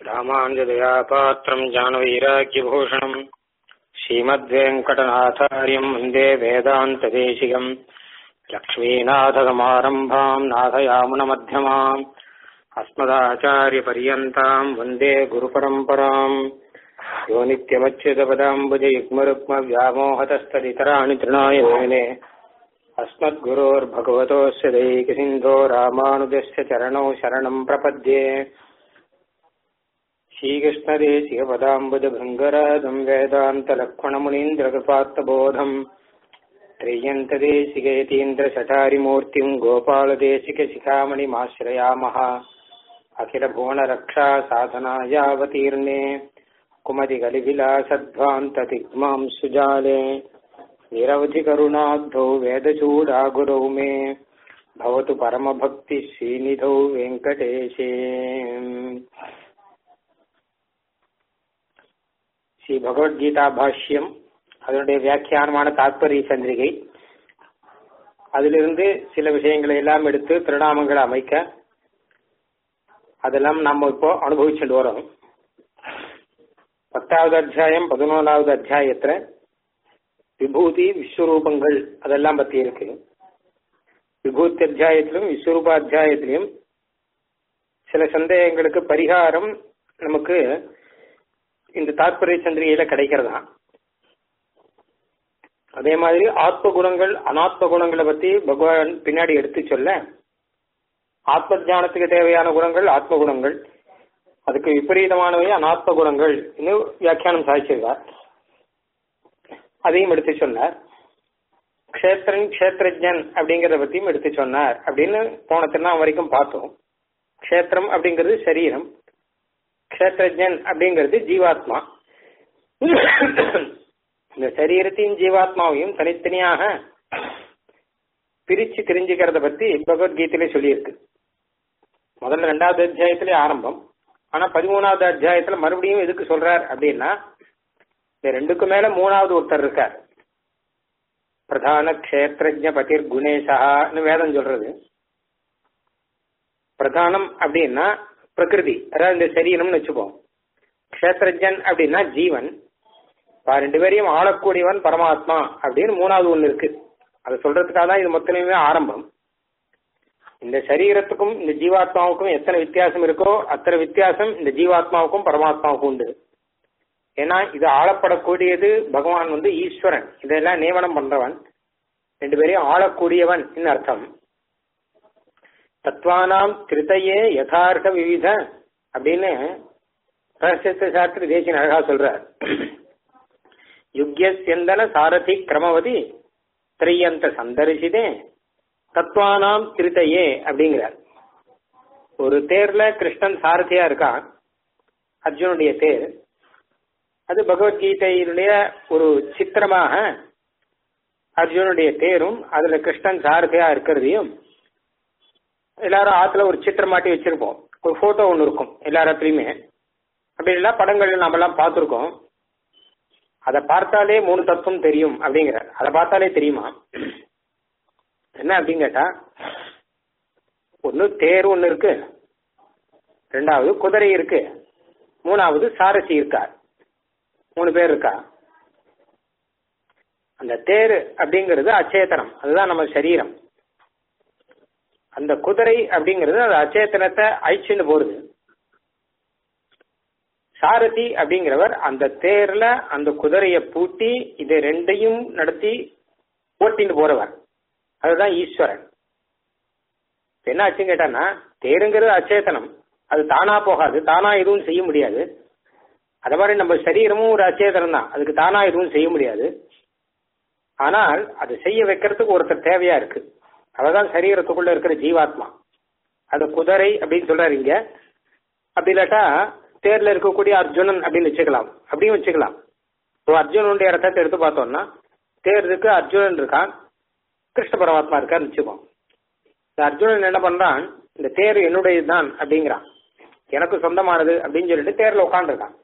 रामाञ्जदयापात्रम् जानवैराग्यभूषणम् श्रीमद्वेङ्कटनाथार्यम् वन्दे वेदान्तदेशिकम् लक्ष्मीनाथसमारम्भाम् नाथयामुनमध्यमाम् अस्मदाचार्यपर्यन्ताम् वन्दे गुरुपरम्पराम् यो नित्यमच्युतपदाम्बुजयुग्मरुक्मव्यामोहतस्तदितराणि तृणाय मेने अस्मद्गुरोर्भगवतोऽस्य दैकसिन्धो रामानुजस्य चरणौ शरणम् प्रपद्ये श्रीकृष्णदेशिकपदाम्बुजभृङ्गराजम् वेदान्तलक्ष्मणमुनीन्द्रकृपात्तबोधम् त्रियन्तदेशिकेतीन्द्रशठारिमूर्तिम् गोपालदेशिकशिखामणिमाश्रयामः अखिलभुवनरक्षा साधनायावतीर्णे कुमतिकलिविलासध्वान्ततिग्मां सुजाले निरवधिकरुणाब्धौ वेदचूडागुरौ मे भवतु परमभक्तिः श्रीनिधौ वेङ्कटेशे ஸ்ரீ பகவத்கீதா பாஷ்யம் அதனுடைய வியாக்கியானமான தாத்பரிய சந்திரிகை அதிலிருந்து சில விஷயங்களை எல்லாம் எடுத்து திருநாமங்களை அமைக்க அதெல்லாம் நம்ம இப்போ அனுபவிச்சுட்டு வரோம் பத்தாவது அத்தியாயம் பதினோராவது அத்தியாயத்துல விபூதி விஸ்வரூபங்கள் அதெல்லாம் பத்தி இருக்கு விபூதி அத்தியாயத்திலும் விஸ்வரூப அத்தியாயத்திலையும் சில சந்தேகங்களுக்கு பரிகாரம் நமக்கு இந்த தாத்பரிய சந்திரிகையில கிடைக்கிறதா அதே மாதிரி ஆத்ம குணங்கள் அனாத்ம குணங்களை பத்தி பகவான் பின்னாடி எடுத்து சொல்ல ஆத்ம ஜானத்துக்கு தேவையான குணங்கள் ஆத்ம குணங்கள் அதுக்கு விபரீதமானவை அனாத்ம குணங்கள் இன்னும் வியாக்கியானம் சாதிச்சிருக்கார் அதையும் எடுத்து சொன்னார் க்ஷேத்திரன் க்ஷேத்திரஜன் அப்படிங்கறத பத்தியும் எடுத்து சொன்னார் அப்படின்னு போன திருநாள் வரைக்கும் பார்த்தோம் க்ஷேத்திரம் அப்படிங்கிறது சரீரம் க்ஷேத்திரஜன் அப்படிங்கிறது ஜீவாத்மா இந்த சரீரத்தையும் ஜீவாத்மாவையும் தனித்தனியாக பிரிச்சு தெரிஞ்சுக்கிறத பத்தி பகவத்கீதையில சொல்லியிருக்கு முதல்ல ரெண்டாவது அத்தியாயத்திலே ஆரம்பம் ஆனா பதிமூணாவது அத்தியாயத்துல மறுபடியும் எதுக்கு சொல்றார் அப்படின்னா இந்த ரெண்டுக்கு மேல மூணாவது ஒருத்தர் இருக்கார் பிரதான கஷேத்திரஜ பதிர் குணேஷான்னு வேதம் சொல்றது பிரதானம் அப்படின்னா பிரகிருதி அதாவது இந்த சரீரம்னு வச்சுப்போம் கஷேத்திரஜன் அப்படின்னா ஜீவன் ரெண்டு பேரையும் ஆளக்கூடியவன் பரமாத்மா அப்படின்னு மூணாவது ஒண்ணு இருக்கு அதை சொல்றதுக்காக தான் இது மொத்தமே ஆரம்பம் இந்த சரீரத்துக்கும் இந்த ஜீவாத்மாவுக்கும் எத்தனை வித்தியாசம் இருக்கோ அத்தனை வித்தியாசம் இந்த ஜீவாத்மாவுக்கும் பரமாத்மாவுக்கும் உண்டு ஏன்னா இது ஆளப்படக்கூடியது பகவான் வந்து ஈஸ்வரன் இதெல்லாம் நியமனம் பண்றவன் ரெண்டு பேரையும் ஆளக்கூடியவன் அர்த்தம் தத்வானாம் திருத்தையே யதார்த்த விவித அப்படின்னு ரகசியத்தை சாஸ்திர தேசியன் அழகா சொல்றார் யுக்யஸ்யந்தன சாரதி கிரமவதி திரையந்த சந்தரிசிதே தத்வானாம் திருத்தையே அப்படிங்கிறார் ஒரு தேர்ல கிருஷ்ணன் சாரதியா இருக்கான் அர்ஜுனுடைய தேர் அது பகவத்கீதையினுடைய ஒரு சித்திரமாக அர்ஜுனுடைய தேரும் அதுல கிருஷ்ணன் சாரதியா இருக்கிறதையும் எல்லாரும் ஆத்துல ஒரு சித்திரம் மாட்டி வச்சிருப்போம் ஒரு போட்டோ ஒன்று இருக்கும் எல்லாரத்துலயுமே அப்படி எல்லாம் படங்கள் நம்ம எல்லாம் பார்த்துருக்கோம் அதை பார்த்தாலே மூணு தத்துவம் தெரியும் அப்படிங்கிற அதை பார்த்தாலே தெரியுமா என்ன அப்படின்னு கேட்டா ஒன்று தேர் ஒன்று இருக்கு ரெண்டாவது குதிரை இருக்கு மூணாவது சாரசி இருக்கார் மூணு பேர் இருக்கா அந்த தேர் அப்படிங்கிறது அச்சேதனம் அதுதான் நம்ம சரீரம் அந்த குதிரை அப்படிங்கிறது அது அச்சேத்தனத்தை அழிச்சுன்னு போடுது சாரதி அப்படிங்கிறவர் அந்த தேர்ல அந்த குதிரையை பூட்டி இது ரெண்டையும் நடத்தி ஓட்டின்னு போறவர் அதுதான் ஈஸ்வரன் என்ன ஆச்சுன்னு கேட்டான்னா தேருங்கிறது அச்சேதனம் அது தானா போகாது தானா எதுவும் செய்ய முடியாது அது மாதிரி நம்ம சரீரமும் ஒரு அச்சேதனம் தான் அதுக்கு தானா எதுவும் செய்ய முடியாது ஆனால் அது செய்ய வைக்கிறதுக்கு ஒருத்தர் தேவையா இருக்கு அவதான் சரீரத்துக்குள்ள இருக்கிற ஜீவாத்மா அது குதிரை அப்படின்னு சொல்றாரு இங்க அப்படி இல்லாட்டா தேர்ல இருக்கக்கூடிய அர்ஜுனன் அப்படின்னு வச்சுக்கலாம் அப்படியும் வச்சுக்கலாம் இப்போ அர்ஜுனனுடைய ரத்தத்தை எடுத்து பார்த்தோம்னா தேர் இருக்கு அர்ஜுனன் இருக்கான் கிருஷ்ண பரமாத்மா இருக்கான்னு வச்சுக்கோம் இந்த அர்ஜுனன் என்ன பண்றான் இந்த தேர் என்னுடையது தான் அப்படிங்கிறான் எனக்கு சொந்தமானது அப்படின்னு சொல்லிட்டு தேர்ல உட்காந்துருக்கான்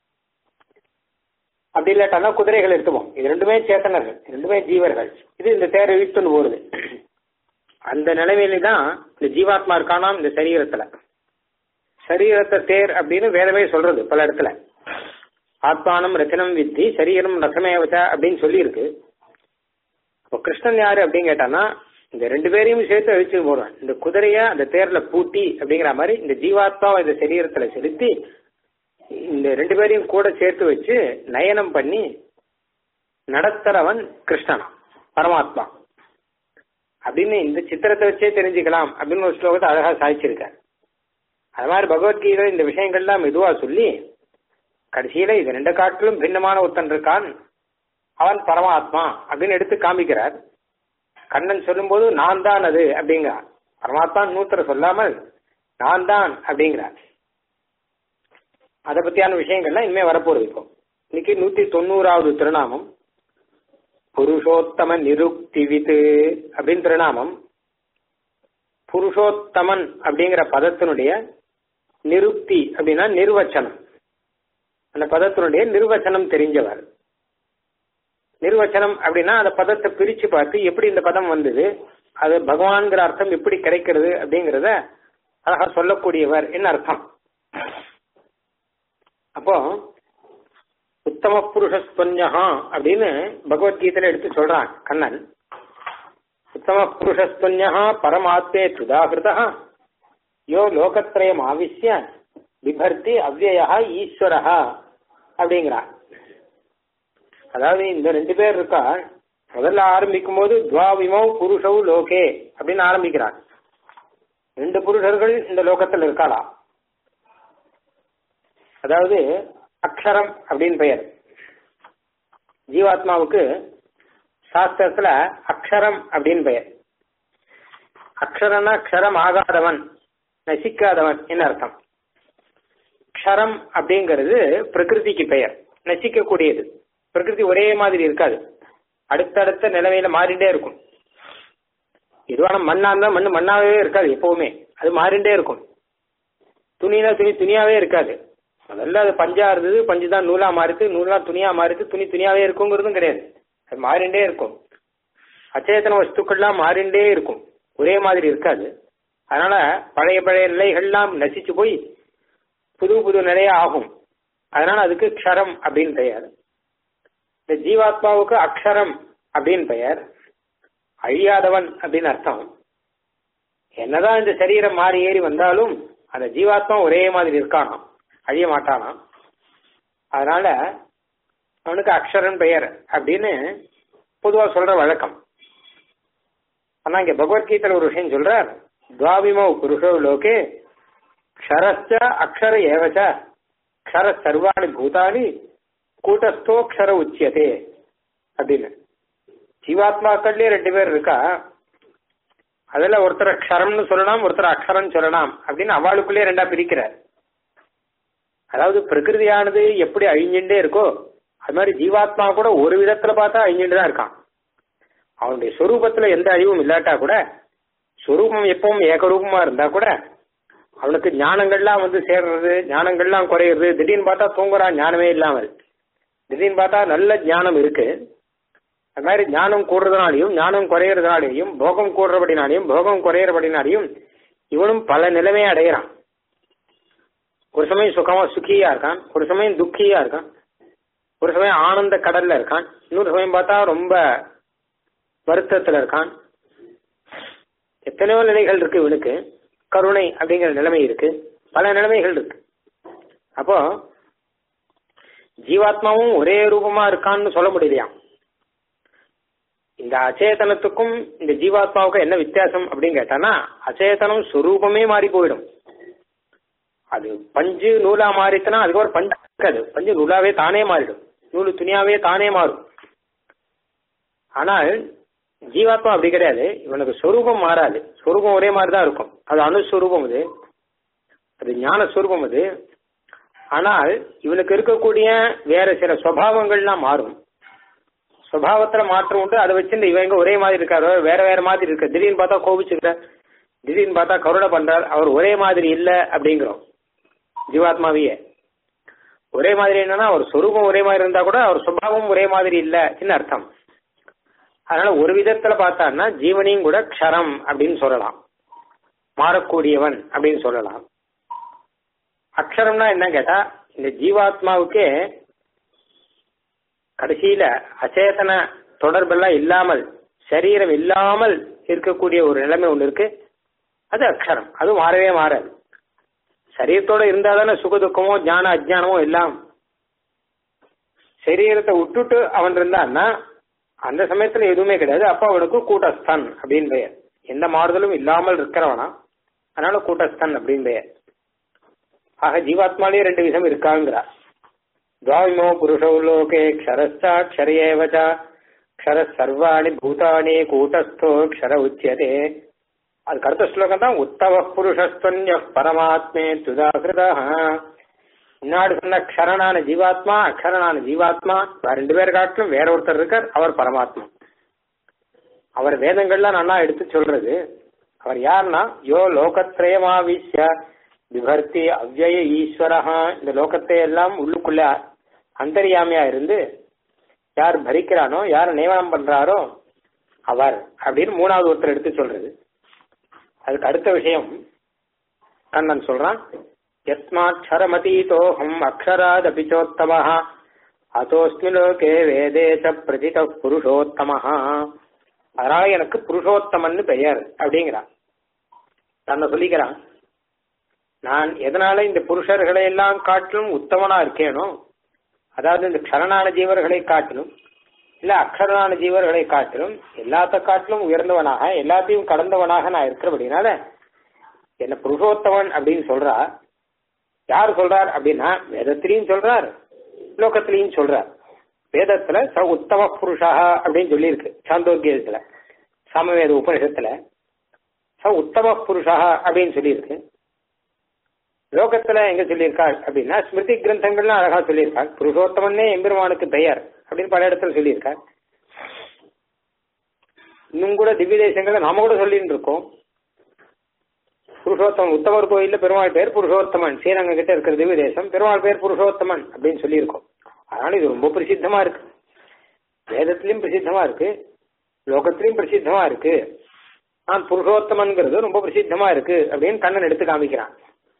அப்படி இல்லாட்டானா குதிரைகள் எடுத்துவோம் இது ரெண்டுமே சேத்தனர்கள் ரெண்டுமே ஜீவர்கள் இது இந்த தேரை இழுத்துன்னு போடுது அந்த நிலைமையில தான் இந்த ஜீவாத்மா இருக்கானாம் இந்த சரீரத்துல சரீரத்தை தேர் அப்படின்னு வேதமே சொல்றது பல இடத்துல ஆத்மானம் ரச்சனம் வித்தி சரீரம் ரசமேவச்சா அப்படின்னு சொல்லியிருக்கு இப்போ கிருஷ்ணன் யாரு அப்படின்னு கேட்டான்னா இந்த ரெண்டு பேரையும் சேர்த்து அழிச்சு போடுவான் இந்த குதிரைய அந்த தேர்ல பூட்டி அப்படிங்கிற மாதிரி இந்த ஜீவாத்மாவை இந்த சரீரத்துல செலுத்தி இந்த ரெண்டு பேரையும் கூட சேர்த்து வச்சு நயனம் பண்ணி நடத்துறவன் கிருஷ்ணன் பரமாத்மா அப்படின்னு இந்த சித்திரத்தை வச்சே தெரிஞ்சுக்கலாம் அப்படின்னு ஒரு ஸ்லோகத்தை அழகா சாதிச்சிருக்கார் அது மாதிரி பகவத்கீதை இந்த விஷயங்கள்லாம் மெதுவா சொல்லி கடைசியில இது ரெண்டு காட்டிலும் பின்னமான ஒருத்தன் இருக்கான் அவன் பரமாத்மா அப்படின்னு எடுத்து காமிக்கிறார் கண்ணன் சொல்லும்போது நான் தான் அது அப்படிங்கிறார் பரமாத்மா நூத்தர சொல்லாமல் நான் தான் அப்படிங்கிறார் அதை பத்தியான விஷயங்கள்லாம் இனிமே வரப்போகுது இப்போ இன்னைக்கு நூத்தி தொண்ணூறாவது திருநாமம் புருஷோத்தம நிருக்திவித்து அப்படின்னு திருநாமம் புருஷோத்தமன் அப்படிங்கிற பதத்தினுடைய நிருக்தி அப்படின்னா நிர்வச்சனம் அந்த பதத்தினுடைய நிர்வச்சனம் தெரிஞ்சவர் நிர்வச்சனம் அப்படின்னா அந்த பதத்தை பிரிச்சு பார்த்து எப்படி இந்த பதம் வந்தது அது பகவான்கிற அர்த்தம் எப்படி கிடைக்கிறது அப்படிங்கறத அழகா சொல்லக்கூடியவர் என்ன அர்த்தம் அப்போ உத்தம புருஷஸ்துவன்யா அப்படின்னு பகவத்கீதையில எடுத்து சொல்றான் கண்ணன் உத்தம புருஷஸ்துவன்யா பரமாத்மே சுதாகிருதா யோ லோகத்ரயம் ஆவிஷ்ய விபர்த்தி அவ்வயா ஈஸ்வரஹா அப்படிங்கிறான் அதாவது இந்த ரெண்டு பேர் இருக்கா முதல்ல ஆரம்பிக்கும் போது துவாவிமோ புருஷவு லோகே அப்படின்னு ஆரம்பிக்கிறான் ரெண்டு புருஷர்கள் இந்த லோகத்தில் இருக்காளா அதாவது அக்ஷரம் அப்படின்னு பெயர் ஜீவாத்மாவுக்கு சாஸ்திரத்துல அக்ஷரம் அப்படின்னு பெயர் அக்ஷரம்னா க்ஷரம் ஆகாதவன் நசிக்காதவன் என்ன அர்த்தம் க்ஷரம் அப்படிங்கிறது பிரகிருதிக்கு பெயர் நசிக்கக்கூடியது பிரகிருதி ஒரே மாதிரி இருக்காது அடுத்தடுத்த நிலைமையில மாறிண்டே இருக்கும் எதுவான மண்ணா இருந்தா மண்ணு மண்ணாவே இருக்காது எப்பவுமே அது மாறிண்டே இருக்கும் துணினா துணி துணியாவே இருக்காது முதல்ல அது பஞ்சா இருந்தது பஞ்சு தான் நூலா மாறிட்டு நூலா துணியா மாறிட்டு துணி துணியாவே இருக்குங்கிறதும் கிடையாது அது மாறிண்டே இருக்கும் அச்சேதன வஸ்துக்கள்லாம் மாறிண்டே இருக்கும் ஒரே மாதிரி இருக்காது அதனால பழைய பழைய நிலைகள்லாம் நசிச்சு போய் புது புது நிலையா ஆகும் அதனால அதுக்கு க்ஷரம் அப்படின்னு பெயர் இந்த ஜீவாத்மாவுக்கு அக்ஷரம் அப்படின்னு பெயர் அழியாதவன் அப்படின்னு அர்த்தம் என்னதான் இந்த சரீரம் மாறி ஏறி வந்தாலும் அந்த ஜீவாத்மா ஒரே மாதிரி இருக்கானாம் அழிய மாட்டானாம் அதனால அவனுக்கு அக்ஷரன் பெயர் அப்படின்னு பொதுவா சொல்ற வழக்கம் ஆனா இங்க பகவத்கீதையில ஒரு விஷயம் சொல்றார் துவாபிமோ புருஷோ லோகே க்ஷரஸ்ச அக்ஷர ஏவச்ச க்ஷர சர்வாணி பூதானி கூட்டஸ்தோக்ஷர உச்சியதே அப்படின்னு ஜீவாத்மாக்கள்லயே ரெண்டு பேர் இருக்கா அதுல ஒருத்தர் அக்ஷரம்னு சொல்லலாம் ஒருத்தர் அக்ஷரம் சொல்லலாம் அப்படின்னு அவளுக்குள்ளேயே ரெண்டா பிரிக்கிறார் அதாவது பிரகிருதியானது எப்படி அழிஞ்சுட்டே இருக்கோ அது மாதிரி ஜீவாத்மா கூட ஒரு விதத்துல பார்த்தா அழிஞ்சுட்டு தான் இருக்கான் அவனுடைய சொரூபத்துல எந்த அழிவும் இல்லாட்டா கூட சொரூபம் எப்பவும் ஏகரூபமா இருந்தா கூட அவனுக்கு ஞானங்கள்லாம் வந்து சேர்றது ஞானங்கள்லாம் குறையிறது திடீர்னு பார்த்தா தூங்குறான் ஞானமே இல்லாமல் திடீர்னு பார்த்தா நல்ல ஞானம் இருக்கு அது மாதிரி ஞானம் கூடுறதுனாலையும் ஞானம் குறையறதுனாலையும் போகம் கூடுறபடினாலையும் போகம் குறையறபடினாலையும் இவனும் பல நிலைமையை அடையிறான் ஒரு சமயம் சுகமா சுகியா இருக்கான் ஒரு சமயம் துக்கியா இருக்கான் ஒரு சமயம் ஆனந்த கடல்ல இருக்கான் இன்னொரு சமயம் பார்த்தா ரொம்ப வருத்தத்துல இருக்கான் எத்தனையோ நிலைகள் இருக்கு இவனுக்கு கருணை அப்படிங்கிற நிலைமை இருக்கு பல நிலைமைகள் இருக்கு அப்போ ஜீவாத்மாவும் ஒரே ரூபமா இருக்கான்னு சொல்ல முடியலையாம் இந்த அச்சேதனத்துக்கும் இந்த ஜீவாத்மாவுக்கும் என்ன வித்தியாசம் அப்படின்னு கேட்டானா அச்சேதனம் சுரூபமே மாறி போயிடும் அது பஞ்சு நூலா மாறிச்சுன்னா அதுக்கு ஒரு பஞ்சு இருக்காது பஞ்சு நூலாவே தானே மாறிடும் நூலு துணியாவே தானே மாறும் ஆனால் ஜீவாத்மா அப்படி கிடையாது இவனுக்கு சொரூபம் மாறாது சொரூபம் ஒரே மாதிரி தான் இருக்கும் அது அணுஸ்வரூபம் அது அது ஞான ஸ்வரூபம் அது ஆனால் இவனுக்கு இருக்கக்கூடிய வேற சில சுவாவங்கள்லாம் மாறும் சுவாவத்துல மாற்றம் உண்டு அதை வச்சுட்டு இவங்க ஒரே மாதிரி இருக்காரு வேற வேற மாதிரி இருக்கு திடீர்னு பார்த்தா கோபிச்சுக்கிற திடீர்னு பார்த்தா கருணை பண்றார் அவர் ஒரே மாதிரி இல்ல அப்படிங்கிறோம் ஜீவாத்மாவையே ஒரே மாதிரி என்னன்னா அவர் சொரூபம் ஒரே மாதிரி இருந்தா கூட அவர் சுபாவம் ஒரே மாதிரி இல்ல என்ன அர்த்தம் அதனால ஒரு விதத்துல பார்த்தான்னா ஜீவனையும் கூட க்ஷரம் அப்படின்னு சொல்லலாம் மாறக்கூடியவன் அப்படின்னு சொல்லலாம் அக்ஷரம்னா என்ன கேட்டா இந்த ஜீவாத்மாவுக்கே கடைசியில அச்சேதன தொடர்பெல்லாம் இல்லாமல் சரீரம் இல்லாமல் இருக்கக்கூடிய ஒரு நிலைமை ஒன்று இருக்கு அது அக்ஷரம் அது மாறவே மாறாது சரீரத்தோட இருந்தாதானே சுகதுக்கமோ ஞான அஜ்ஞானமோ எல்லாம் சரீரத்தை விட்டுட்டு அவன் இருந்தான்னா அந்த சமயத்துல எதுவுமே கிடையாது அப்ப அவனுக்கு கூட்டஸ்தான் அப்படின்னு பெயர் எந்த மாறுதலும் இல்லாமல் இருக்கிறவனா அதனால கூட்டஸ்தான் அப்படின்னு பெயர் ஆக ஜீவாத்மாலேயே ரெண்டு விதம் இருக்காங்கிறா துவாவிமோ புருஷோ லோகே க்ஷரஸ்தா க்ஷரையேவச்ச க்ஷர சர்வாணி பூதானி கூட்டஸ்தோ க்ஷர உச்சியதே அதுக்கு அடுத்த ஸ்லோகம் தான் உத்தவ புருஷஸ்தன்ய பரமாத்மே துதாகிருதா முன்னாடி சொன்ன க்ஷரனான ஜீவாத்மா அக்ஷரனான ஜீவாத்மா ரெண்டு பேர் காட்டிலும் வேற ஒருத்தர் இருக்கார் அவர் பரமாத்மா அவர் வேதங்கள்லாம் நல்லா எடுத்து சொல்றது அவர் யாருன்னா யோ லோகத்ரயமாவிஷ்ய விபர்த்தி அவ்வய ஈஸ்வரஹா இந்த லோகத்தை எல்லாம் உள்ளுக்குள்ள அந்தரியாமையா இருந்து யார் பரிக்கிறானோ யார் நியமனம் பண்றாரோ அவர் அப்படின்னு மூணாவது ஒருத்தர் எடுத்து சொல்றது அதுக்கு அடுத்த விஷயம் கண்ணன் சொல்றான் யஸ்மாட்சரமதீதோஹம் அக்ஷராத் அபிச்சோத்தம அதோஸ்மி லோகே வேதே ச பிரதித புருஷோத்தம அதனால எனக்கு புருஷோத்தமன்னு பெயர் அப்படிங்கிறான் தன்னை சொல்லிக்கிறான் நான் எதனால இந்த புருஷர்களை எல்லாம் காட்டிலும் உத்தமனா இருக்கேனோ அதாவது இந்த க்ஷரணான ஜீவர்களை காட்டிலும் இல்ல அக்ஷரனான ஜீவர்களை காட்டிலும் எல்லாத்த காட்டிலும் உயர்ந்தவனாக எல்லாத்தையும் கடந்தவனாக நான் இருக்கிறபடினால என்ன புருஷோத்தமன் அப்படின்னு சொல்றா யார் சொல்றார் அப்படின்னா வேதத்திலையும் சொல்றார் லோகத்திலையும் சொல்றார் வேதத்துல ச உத்தம புருஷா அப்படின்னு சொல்லியிருக்கு சாந்தோக்கியத்துல சாமவேத உபனிஷத்துல ச உத்தம புருஷா அப்படின்னு சொல்லியிருக்கு லோகத்துல எங்க சொல்லியிருக்காள் அப்படின்னா ஸ்மிருதி கிரந்தங்கள்லாம் அழகா சொல்லியிருக்காள் புருஷோத்தமன்னே எம்பெருமானுக்கு பெயர் அப்படின்னு பல இடத்துல சொல்லியிருக்காள் இன்னும் கூட திவ்ய தேசங்களை நாம கூட சொல்லிட்டு இருக்கோம் புருஷோத்தமன் உத்தமர் கோயில்ல பெருமாள் பேர் புருஷோத்தமன் ஸ்ரீரங்க கிட்ட இருக்கிற திவ்ய தேசம் பெருமாள் பேர் புருஷோத்தமன் அப்படின்னு சொல்லியிருக்கோம் அதனால இது ரொம்ப பிரசித்தமா இருக்கு வேதத்திலையும் பிரசித்தமா இருக்கு லோகத்திலையும் பிரசித்தமா இருக்கு நான் புருஷோத்தமன்கிறது ரொம்ப பிரசித்தமா இருக்கு அப்படின்னு கண்ணன் எடுத்து காமிக்கிறான்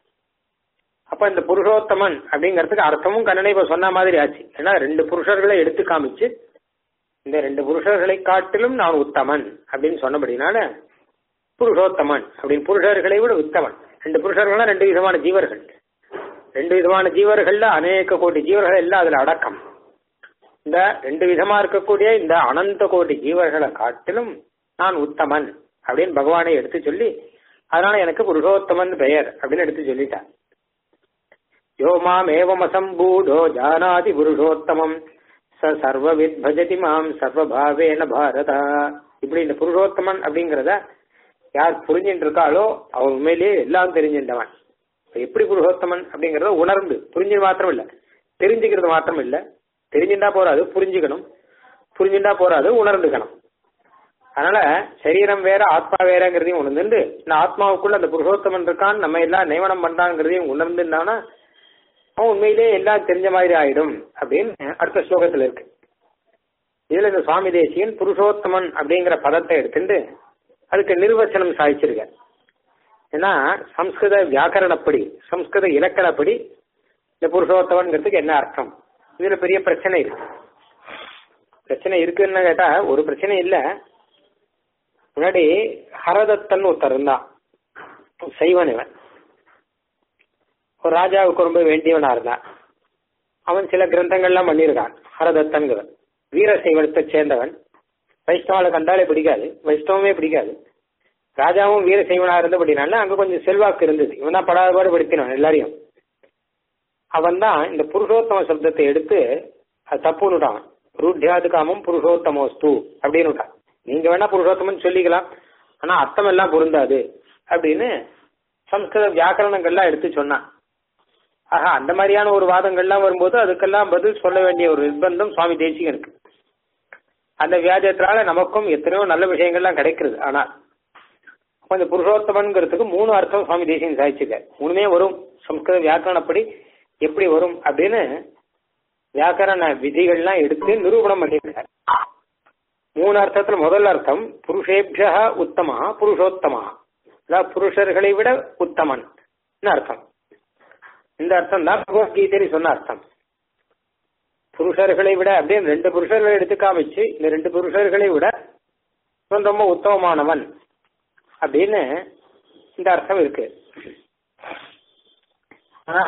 அப்ப இந்த புருஷோத்தமன் அப்படிங்கறதுக்கு அர்த்தமும் கண்ணனை இப்ப சொன்ன மாதிரி ஆச்சு ஏன்னா ரெண்டு புருஷர்களை எடுத்து காமிச்சு இந்த ரெண்டு புருஷர்களை காட்டிலும் நான் உத்தமன் அப்படின்னு சொன்னபடினால புருஷோத்தமன் அப்படின்னு புருஷர்களை விட உத்தமன் ரெண்டு புருஷர்கள்னா ரெண்டு விதமான ஜீவர்கள் ரெண்டு விதமான ஜீவர்கள்ல அநேக கோடி ஜீவர்கள் எல்லாம் அதுல அடக்கம் இந்த ரெண்டு விதமா இருக்கக்கூடிய இந்த அனந்த கோடி ஜீவர்களை காட்டிலும் நான் உத்தமன் அப்படின்னு பகவானை எடுத்து சொல்லி அதனால எனக்கு புருஷோத்தமன் பெயர் அப்படின்னு எடுத்து சொல்லிட்டான் யோ மாம் ஏவம் அசம்பூதோ ஜானாதி புருஷோத்தமம் ச சர்வவித் பஜதி மாம் சர்வபாவேன பாரதா இப்படி இந்த புருஷோத்தமன் அப்படிங்கிறத யார் புரிஞ்சுட்டு இருக்காளோ அவன் உண்மையிலேயே எல்லாம் தெரிஞ்சின்றவன் எப்படி புருஷோத்தமன் அப்படிங்கறத உணர்ந்து புரிஞ்சது மாத்திரம் இல்ல தெரிஞ்சுக்கிறது மாத்திரம் இல்ல தெரிஞ்சுட்டா போறாது புரிஞ்சுக்கணும் புரிஞ்சுட்டா போறாது உணர்ந்துக்கணும் அதனால சரீரம் வேற ஆத்மா வேறங்கிறதையும் உணர்ந்துட்டு இந்த ஆத்மாவுக்குள்ள அந்த புருஷோத்தமன் இருக்கான் நம்ம எல்லாம் நியமனம் பண்றாங்கிறதையும் உணர்ந்துட்டானா அவன் உண்மையிலேயே எல்லாம் தெரிஞ்ச மாதிரி ஆயிடும் அப்படின்னு அடுத்த ஸ்லோகத்துல இருக்கு இதுல இந்த சுவாமி தேசியன் புருஷோத்தமன் அப்படிங்கிற பதத்தை எடுத்துட்டு அதுக்கு நிர்வச்சனம் சாதிச்சிருக்க ஏன்னா சம்ஸ்கிருத வியாக்கரணப்படி சம்ஸ்கிருத இலக்கணப்படி இந்த புருஷோத்தமன்கிறதுக்கு என்ன அர்த்தம் இதுல பெரிய பிரச்சனை இருக்கு பிரச்சனை இருக்குன்னு கேட்டா ஒரு பிரச்சனை இல்ல முன்னாடி ஹரதத்தன் ஒருத்தர் இருந்தான் சைவன் இவன் ஒரு ராஜாவுக்கு ரொம்ப வேண்டியவனா இருந்தான் அவன் சில கிரந்தங்கள்லாம் பண்ணியிருக்கான் ஹரதத்தன்கிறவன் வீர சைவத்தை சேர்ந்தவன் வைஷ்ணவால கண்டாலே பிடிக்காது வைஷ்ணவமே பிடிக்காது ராஜாவும் வீர சைவனா இருந்தபடினால அங்க கொஞ்சம் செல்வாக்கு இருந்தது இவன் தான் படாதபாடு படுத்தினான் எல்லாரையும் அவன் தான் இந்த புருஷோத்தம சப்தத்தை எடுத்து அது தப்புன்னுட்டான் ரூட்யாது காமம் புருஷோத்தமோஸ்து அப்படின்னு விட்டான் நீங்க வேணா புருஷோத்தமன் சொல்லிக்கலாம் ஆனா அர்த்தம் எல்லாம் பொருந்தாது அப்படின்னு சம்ஸ்கிருத வியாக்கரணங்கள்லாம் எடுத்து சொன்னான் ஆஹா அந்த மாதிரியான ஒரு வாதங்கள்லாம் வரும்போது அதுக்கெல்லாம் பதில் சொல்ல வேண்டிய ஒரு நிர்பந்தம் சுவாமி தேசிகனுக்கு அந்த வியாஜத்தினால நமக்கும் எத்தனையோ நல்ல விஷயங்கள்லாம் கிடைக்கிறது ஆனா இந்த புருஷோத்தமன்கிறதுக்கு மூணு அர்த்தம் சுவாமி தேசிகன் சாதிச்சுக்க மூணுமே வரும் சம்ஸ்கிருத வியாக்கரணப்படி எப்படி வரும் அப்படின்னு வியாக்கரண விதிகள்லாம் எடுத்து நிரூபணம் பண்ணியிருக்காரு மூணு அர்த்தத்துல முதல் அர்த்தம் புருஷேபியா உத்தமா புருஷோத்தமா அதாவது புருஷர்களை விட உத்தமன் அர்த்தம் இந்த அர்த்தம் தான் பகவத்கீதையில சொன்ன அர்த்தம் புருஷர்களை விட அப்படியே ரெண்டு புருஷர்களை எடுத்து காமிச்சு இந்த ரெண்டு புருஷர்களை விட இவன் ரொம்ப உத்தமமானவன் அப்படின்னு இந்த அர்த்தம் இருக்கு ஆனா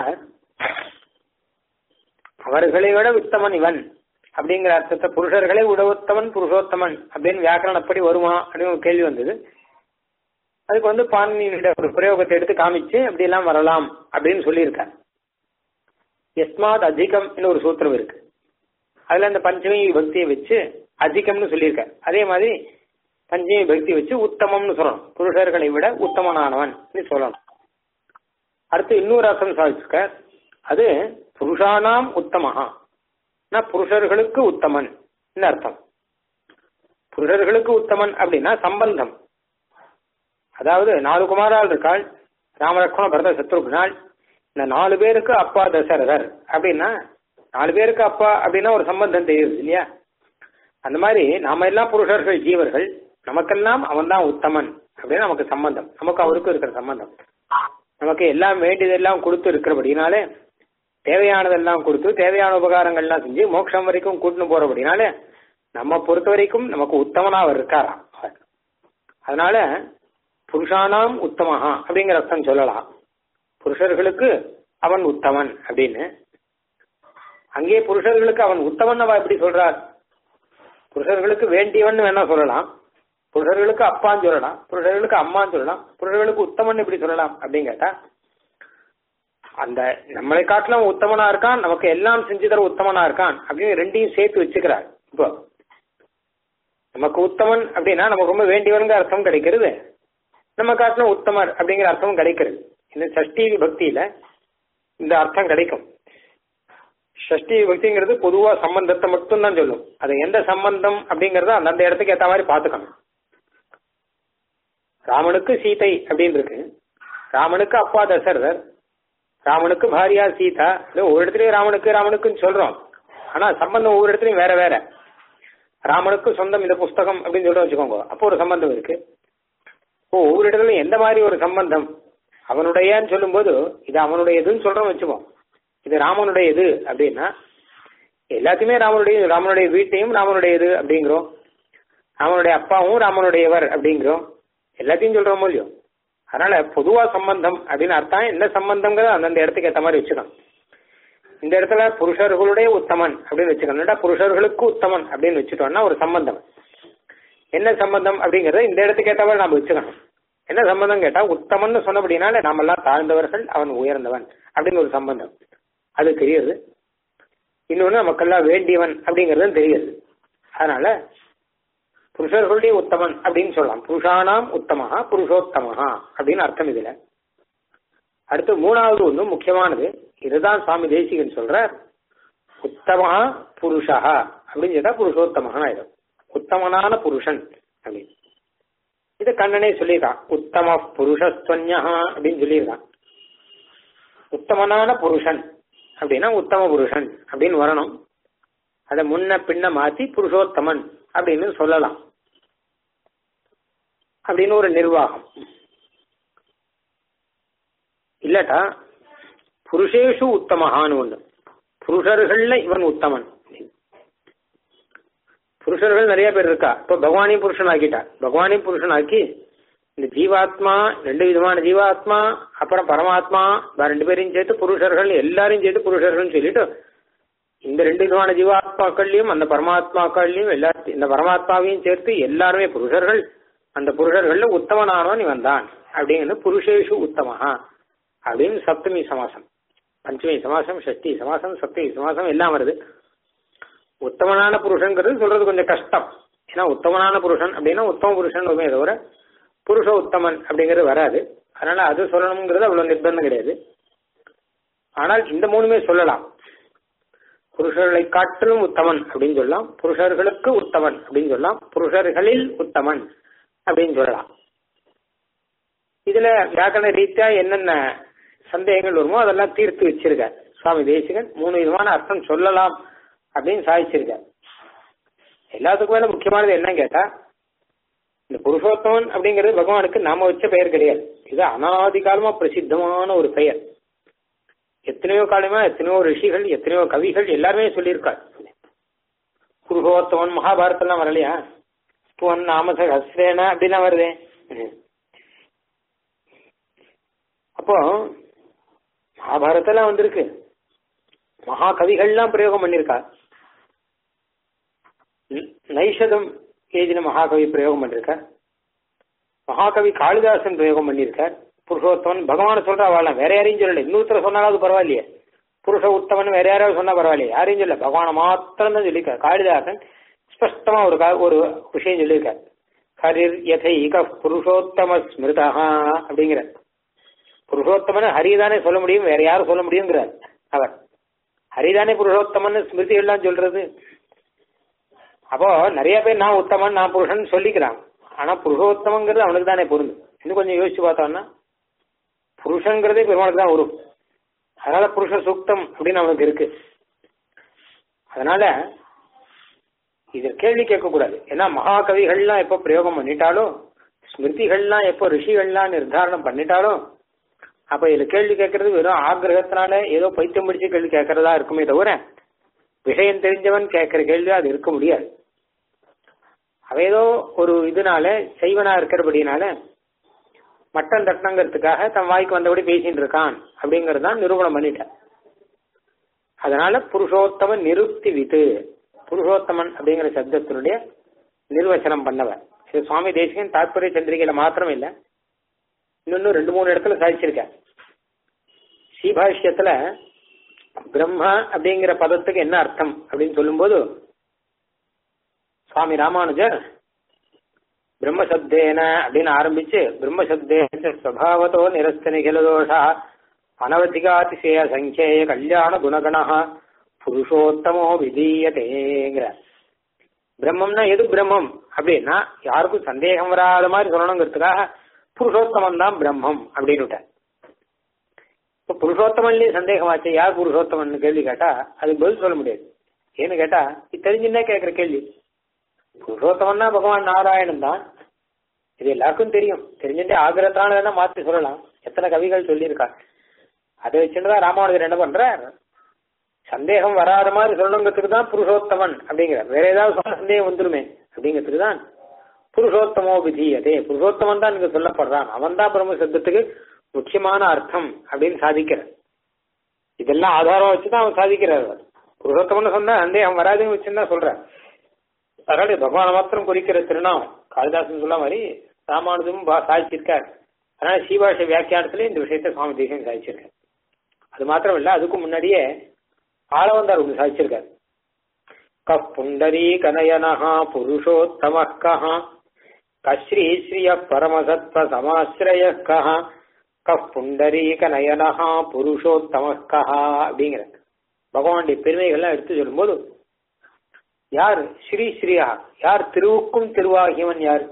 அவர்களை விட உத்தமன் இவன் அப்படிங்கிற அர்த்தத்தை புருஷர்களை விட உத்தமன் புருஷோத்தமன் அப்படின்னு வியாக்கரணப்படி வருமா அப்படின்னு ஒரு கேள்வி வந்தது அதுக்கு வந்து பாணினியோட ஒரு பிரயோகத்தை எடுத்து காமிச்சு அப்படி எல்லாம் வரலாம் அப்படின்னு சொல்லியிருக்கார் எஸ்மாத் அதிகம் ஒரு சூத்திரம் இருக்கு அதுல அந்த பஞ்சமி பக்தியை வச்சு அதிகம்னு சொல்லியிருக்கார் அதே மாதிரி பஞ்சமி பக்தி வச்சு உத்தமம்னு சொல்லணும் புருஷர்களை விட உத்தமனானவன் சொல்லணும் அடுத்து இன்னொரு அர்த்தம் சாதிச்சிருக்கார் அது புருஷானாம் உத்தமஹா புருஷர்களுக்கு உத்தமன் அர்த்தம் புருஷர்களுக்கு உத்தமன் அப்படின்னா சம்பந்தம் அதாவது நாலு குமாரால் இருக்காள் ராமலக்ஷ்மண பரத சத்ருகுணாள் இந்த நாலு பேருக்கு அப்பா தசரதர் அப்படின்னா நாலு பேருக்கு அப்பா அப்படின்னா ஒரு சம்பந்தம் தெரியுது இல்லையா அந்த மாதிரி நாம எல்லாம் புருஷர்கள் ஜீவர்கள் நமக்கெல்லாம் அவன் தான் உத்தமன் அப்படின்னு நமக்கு சம்பந்தம் நமக்கு அவருக்கும் இருக்கிற சம்பந்தம் நமக்கு எல்லாம் வேண்டியதெல்லாம் கொடுத்து இருக்கிறபடினாலே தேவையானதெல்லாம் கொடுத்து தேவையான உபகாரங்கள்லாம் செஞ்சு மோட்சம் வரைக்கும் கூட்டின்னு போறபடினாலே நம்ம பொறுத்த வரைக்கும் நமக்கு உத்தமனா அவர் இருக்காராம் அதனால புருஷானாம் உத்தமஹா அப்படிங்கிற அர்த்தம் சொல்லலாம் புருஷர்களுக்கு அவன் உத்தமன் அப்படின்னு அங்கே புருஷர்களுக்கு அவன் உத்தமன் அவ எப்படி சொல்றார் புருஷர்களுக்கு வேண்டியவன் வேணா சொல்லலாம் புருஷர்களுக்கு அப்பான்னு சொல்லலாம் புருஷர்களுக்கு அம்மான்னு சொல்லலாம் புருஷர்களுக்கு உத்தமன் எப்படி சொல்லலாம் அப்படின்னு கேட்டா அந்த நம்மளை காட்டிலும் உத்தமனா இருக்கான் நமக்கு எல்லாம் செஞ்சு தர உத்தமனா இருக்கான் அப்படின்னு ரெண்டையும் சேர்த்து வச்சுக்கிறார் இப்போ நமக்கு உத்தமன் அப்படின்னா நமக்கு ரொம்ப வேண்டியவனுங்க அர்த்தம் கிடைக்கிறது நம்ம காட்டிலும் உத்தமர் அப்படிங்கிற அர்த்தமும் கிடைக்கிறது இந்த சஷ்டி பக்தியில இந்த அர்த்தம் கிடைக்கும் ஷஷ்டி பக்திங்கிறது பொதுவா சம்பந்தத்தை மட்டும் தான் சொல்லும் அது எந்த சம்பந்தம் அப்படிங்கறத அந்தந்த இடத்துக்கு ஏத்த மாதிரி பாத்துக்கணும் ராமனுக்கு சீதை அப்படின்னு இருக்கு ராமனுக்கு அப்பா தசரதர் ராமனுக்கு பாரியா சீதா இது ஒரு இடத்துலயும் ராமனுக்கு ராமனுக்குன்னு சொல்றோம் ஆனா சம்பந்தம் ஒவ்வொரு இடத்துலயும் வேற வேற ராமனுக்கு சொந்தம் இந்த புஸ்தகம் அப்படின்னு சொல்ல வச்சுக்கோங்க அப்போ ஒரு சம்பந்தம் இருக்கு இப்போ ஒவ்வொரு இடத்துலயும் எந்த மாதிரி ஒரு சம்பந்தம் அவனுடையன்னு சொல்லும்போது இது அவனுடையதுன்னு சொல்றோம் வச்சுப்போம் இது ராமனுடையது அப்படின்னா எல்லாத்தையுமே ராமனுடைய ராமனுடைய வீட்டையும் ராமனுடையது அப்படிங்கிறோம் ராமனுடைய அப்பாவும் ராமனுடையவர் அப்படிங்கிறோம் எல்லாத்தையும் சொல்றோமோ இல்லையோ அதனால பொதுவா சம்பந்தம் அப்படின்னு அர்த்தம் என்ன சம்பந்தங்கிறத அந்தந்த இடத்துக்கு ஏற்ற மாதிரி வச்சுக்கணும் இந்த இடத்துல புருஷர்களுடைய உத்தமன் அப்படின்னு வச்சுக்கணும் புருஷர்களுக்கு உத்தமன் அப்படின்னு வச்சுட்டோம்னா ஒரு சம்பந்தம் என்ன சம்பந்தம் அப்படிங்கறத இந்த இடத்துக்கு ஏற்ற மாதிரி நாம வச்சுக்கணும் என்ன சம்பந்தம் கேட்டா உத்தமன் சொன்னபடினால நாமெல்லாம் தாழ்ந்தவர்கள் அவன் உயர்ந்தவன் அப்படின்னு ஒரு சம்பந்தம் அது தெரியுது இன்னொன்னு நமக்கெல்லாம் வேண்டியவன் அப்படிங்கறதும் தெரியுது அதனால புருஷர்களுடைய உத்தமன் அப்படின்னு சொல்லலாம் புருஷானாம் உத்தமஹா புருஷோத்தமஹா அப்படின்னு அர்த்தம் இதுல அடுத்து மூணாவது ஒண்ணு முக்கியமானது இதுதான் சுவாமி தேசிகன் சொல்ற உத்தமஹா புருஷா அப்படின்னு சொல்லிட்டா புருஷோத்தமஹா ஆயிடும் உத்தமனான புருஷன் அப்படின்னு இது கண்ணனே சொல்லியிருக்கான் உத்தம புருஷஸ்வன்யா அப்படின்னு சொல்லியிருக்கான் உத்தமனான புருஷன் அப்படின்னா உத்தம புருஷன் அப்படின்னு வரணும் அதை முன்ன பின்ன மாத்தி புருஷோத்தமன் அப்படின்னு சொல்லலாம் அப்படின்னு ஒரு நிர்வாகம் இல்லட்டா புருஷேஷு உத்தமஹான்னு ஒண்ணு புருஷர்கள்ல இவன் உத்தமன் புருஷர்கள் நிறைய பேர் இருக்கா இப்போ பகவானையும் புருஷன் ஆக்கிட்டா பகவானையும் புருஷன் ஆக்கி இந்த ஜீவாத்மா ரெண்டு விதமான ஜீவாத்மா அப்புறம் பரமாத்மா ரெண்டு பேரையும் சேர்த்து புருஷர்கள் எல்லாரையும் சேர்த்து புருஷர்கள்னு சொல்லிட்டு இந்த ரெண்டு விதமான ஜீவாத்மாக்கள்லயும் அந்த பரமாத்மாக்கள்லயும் எல்லா இந்த பரமாத்மாவையும் சேர்த்து எல்லாருமே புருஷர்கள் அந்த புருஷர்கள்ல உத்தமனானவன் இவன் தான் அப்படிங்கிறது புருஷேஷு உத்தமஹா அப்படின்னு சப்தமி சமாசம் பஞ்சமி சமாசம் ஷஷ்டி சமாசம் சப்தமி சமாசம் எல்லாம் வருது உத்தமனான புருஷன்கிறது சொல்றது கொஞ்சம் கஷ்டம் ஏன்னா உத்தமனான புருஷன் அப்படின்னா உத்தம புருஷன் தவிர புருஷ உத்தமன் அப்படிங்கிறது வராது அதனால அது சொல்லணுங்கிறது அவ்வளவு நிர்பந்தம் கிடையாது ஆனால் இந்த மூணுமே சொல்லலாம் புருஷர்களை காட்டிலும் உத்தமன் அப்படின்னு சொல்லலாம் புருஷர்களுக்கு உத்தமன் அப்படின்னு சொல்லலாம் புருஷர்களில் உத்தமன் அப்படின்னு சொல்லலாம் இதுல வியாக்கரண ரீதியா என்னென்ன சந்தேகங்கள் வருமோ அதெல்லாம் தீர்த்து வச்சிருக்க சுவாமி தேசிகன் மூணு விதமான அர்த்தம் சொல்லலாம் அப்படின்னு சாதிச்சிருக்க எல்லாத்துக்கும் மேல முக்கியமானது என்ன கேட்டா இந்த புருஷோத்தமன் அப்படிங்கிறது பகவானுக்கு நாம வச்ச பெயர் கிடையாது இது அனாதி காலமா பிரசித்தமான ஒரு பெயர் எத்தனையோ காலமா எத்தனையோ ரிஷிகள் எத்தனையோ கவிகள் எல்லாருமே சொல்லியிருக்காள் புருஷோத்தமன் மகாபாரதம்லாம் வரலையா துவன் நாமச ஹஸ்ரேன அப்படிலாம் வருதே அப்போ மகாபாரதெல்லாம் வந்திருக்கு மகா கவிகள்லாம் பிரயோகம் பண்ணிருக்கா நைஷதம் எழுதின மகாகவி பிரயோகம் பண்ணிருக்கார் மகாகவி காளிதாசன் பிரயோகம் பண்ணியிருக்கார் புருஷோத்தமன் பகவான் சொல்ற அவள் வேற யாரையும் சொல்லல இன்னொருத்தர சொன்னாலும் பரவாயில்லையே புருஷ உத்தமன் வேற யாராவது சொன்னா பரவாயில்லையே யாரையும் சொல்ல பகவான மாத்திரம் தான் சொல்லியிருக்கார் காளிதாசன் ஸ்பஷ்டமா ஒரு ஒரு விஷயம் சொல்லியிருக்கார் ஹரிர் யதைக புருஷோத்தம ஸ்மிருதா அப்படிங்கிற புருஷோத்தமன் ஹரிதானே சொல்ல முடியும் வேற யாரும் சொல்ல முடியுங்கிறார் அவர் ஹரிதானே புருஷோத்தமன் ஸ்மிருதிகள்லாம் சொல்றது அப்போ நிறைய பேர் நான் உத்தமன் நான் புருஷன் சொல்லிக்கிறான் ஆனா புருஷோத்தமங்கிறது அவனுக்கு தானே பொருந்து இன்னும் கொஞ்சம் யோசிச்சு பார்த்தோம்னா புருஷங்கிறதே பெருமாளுக்கு தான் வரும் அதனால புருஷ சூக்தம் அப்படின்னு அவனுக்கு இருக்கு அதனால இது கேள்வி கேட்கக்கூடாது ஏன்னா மகாகவிகள்லாம் எப்போ பிரயோகம் பண்ணிட்டாலும் ஸ்மிருதிகள்லாம் எப்போ ரிஷிகள்லாம் நிர்தாரணம் பண்ணிட்டாலும் அப்ப இதுல கேள்வி கேட்கறது வெறும் ஆக்கிரகத்தினால ஏதோ பைத்தியம் பிடிச்சு கேள்வி கேட்கறதா இருக்குமே தவிர விஷயம் தெரிஞ்சவன் கேட்கிற கேள்வி அது இருக்க முடியாது அவ ஏதோ ஒரு இதனால செய்வனா இருக்கிறபடினால மட்டம் தட்டணுங்கிறதுக்காக தன் வாய்க்கு வந்தபடி பேசிட்டு இருக்கான் அப்படிங்கறது தான் நிரூபணம் பண்ணிட்டேன் அதனால புருஷோத்தமன் நிருப்தி விது புருஷோத்தமன் அப்படிங்கிற சப்தத்தினுடைய நிர்வச்சனம் பண்ணவர் இது சுவாமி தேசிகன் தாற்பரிய சந்திரிகையில மாத்திரம் இல்ல இன்னொன்னு ரெண்டு மூணு இடத்துல சாதிச்சிருக்க ஸ்ரீபாஷ்யத்துல பிரம்ம அப்படிங்கிற பதத்துக்கு என்ன அர்த்தம் அப்படின்னு சொல்லும்போது சுவாமி ராமானுஜர் பிரம்மசப்தேன அப்படின்னு ஆரம்பிச்சு பிரம்மசப்தேன ஸ்வபாவத்தோ நிரஸ்த நிகிலதோஷா அனவதிகாதிசய சங்கேய கல்யாண குணகணா புருஷோத்தமோ விதீயதேங்கிற பிரம்மம்னா எது பிரம்மம் அப்படின்னா யாருக்கும் சந்தேகம் வராத மாதிரி சொல்லணுங்கிறதுக்காக புருஷோத்தமம் தான் பிரம்மம் அப்படின்னு இப்ப புருஷோத்தமன்லயே சந்தேகமாச்சு யார் புருஷோத்தமன் கேள்வி கேட்டா அதுக்கு பதில் சொல்ல முடியாது ஏன்னு கேட்டா இது தெரிஞ்சுன்னே கேட்கிற கேள்வி புருஷோத்தமன்னா பகவான் நாராயணன் தான் இது எல்லாருக்கும் தெரியும் தெரிஞ்சுட்டே ஆகிரத்தான வேணா மாத்தி சொல்லலாம் எத்தனை கவிகள் சொல்லியிருக்கா அதை வச்சுட்டுதான் ராமானுஜர் என்ன பண்றார் சந்தேகம் வராத மாதிரி சொல்லணுங்கிறதுக்கு தான் புருஷோத்தமன் அப்படிங்கிறார் வேற ஏதாவது சொன்ன சந்தேகம் வந்துருமே அப்படிங்கிறதுக்கு தான் புருஷோத்தமோ விதீயதே புருஷோத்தமன் தான் இங்க சொல்லப்படுறான் அவன் தான் பிரம்ம சப்தத்துக்கு முக்கியமான அர்த்தம் அப்படின்னு சாதிக்கிறார் இதெல்லாம் ஆதாரம் வச்சுதான் அவன் சாதிக்கிறார் அவர் புருஷோத்தமன் சொன்னா சந்தேகம் வராதுன்னு வச்சுதான் சொல்றார் அதனால பகவான மாத்திரம் குறிக்கிற திருநாமம் காளிதாசன் சொல்ல மாதிரி ராமானுஜமும் சாதிச்சிருக்கார் அதனால சீபாஷ வியாக்கியானத்துல இந்த விஷயத்த சுவாமி தேசம் சாதிச்சிருக்கார் அது மாத்திரம் இல்ல அதுக்கு முன்னாடியே ஆளவந்தார் ஒன்று சாதிச்சிருக்கார் கப் புண்டரீ கனயனஹா புருஷோத்தம கஹ கஸ்ரீ ஸ்ரீய பரமசத்வ சமாசிரய கஹ கப் புண்டரீக நயனஹா புருஷோத்தம கஹா அப்படிங்கிற பகவானுடைய பெருமைகள்லாம் எடுத்து சொல்லும்போது யார் ஸ்ரீ ஸ்ரீயா யார் திருவுக்கும் திருவாகியவன் யார்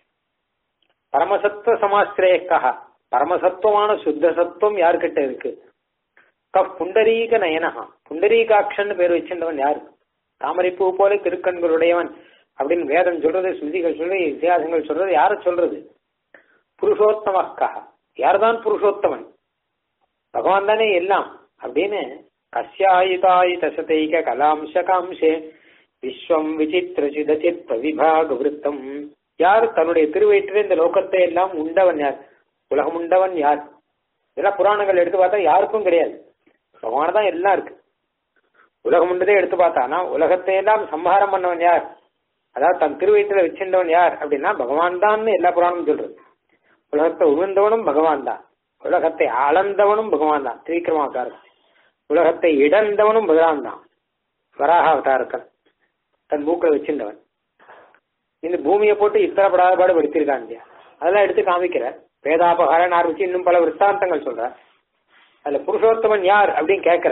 பரமசத்துவ சமாசிரேக்கா பரமசத்துவமான சுத்த சத்துவம் யார்கிட்ட இருக்கு கப் புண்டரீக நயனஹா புண்டரீகாட்சன் பேர் வச்சிருந்தவன் யாரு தாமரைப்பூ போல திருக்கண்களுடையவன் அப்படின்னு வேதம் சொல்றது ஸ்மிருதிகள் சொல்றது இத்தியாசங்கள் சொல்றது யார சொல்றது புருஷோத்தமக்கா யார்தான் புருஷோத்தமன் பகவான் தானே எல்லாம் அப்படின்னு கஸ்யாயுதாயுத சதைக கலாம்ச காம்சே விஸ்வம் விசித்திர சிதச்சித் விபாக விருத்தம் யார் தன்னுடைய திருவயிற்றில் இந்த லோகத்தை எல்லாம் உண்டவன் யார் உலகம் உண்டவன் யார் இதெல்லாம் புராணங்கள் எடுத்து பார்த்தா யாருக்கும் கிடையாது பகவான தான் எல்லாம் இருக்கு உலகம் உண்டதே எடுத்து பார்த்தானா உலகத்தை எல்லாம் சம்ஹாரம் பண்ணவன் யார் அதாவது தன் திருவயிற்றில வச்சிருந்தவன் யார் அப்படின்னா பகவான் தான் எல்லா புராணமும் சொல்றது உலகத்தை உழுந்தவனும் பகவான் தான் உலகத்தை அளந்தவனும் பகவான் தான் திரிக்கிரம அவதாரம் உலகத்தை இடந்தவனும் பகவான் தான் வராக அவதாரத்தில் தன் மூக்கை வச்சிருந்தவன் இந்த பூமியை போட்டு இத்தனை படாத பாடு படுத்திருக்கான் இல்லையா அதெல்லாம் எடுத்து காமிக்கிற வேதாபகாரன் ஆரம்பிச்சு இன்னும் பல விற்த்தாந்தங்கள் சொல்ற அதுல புருஷோத்தமன் யார் அப்படின்னு கேட்கிற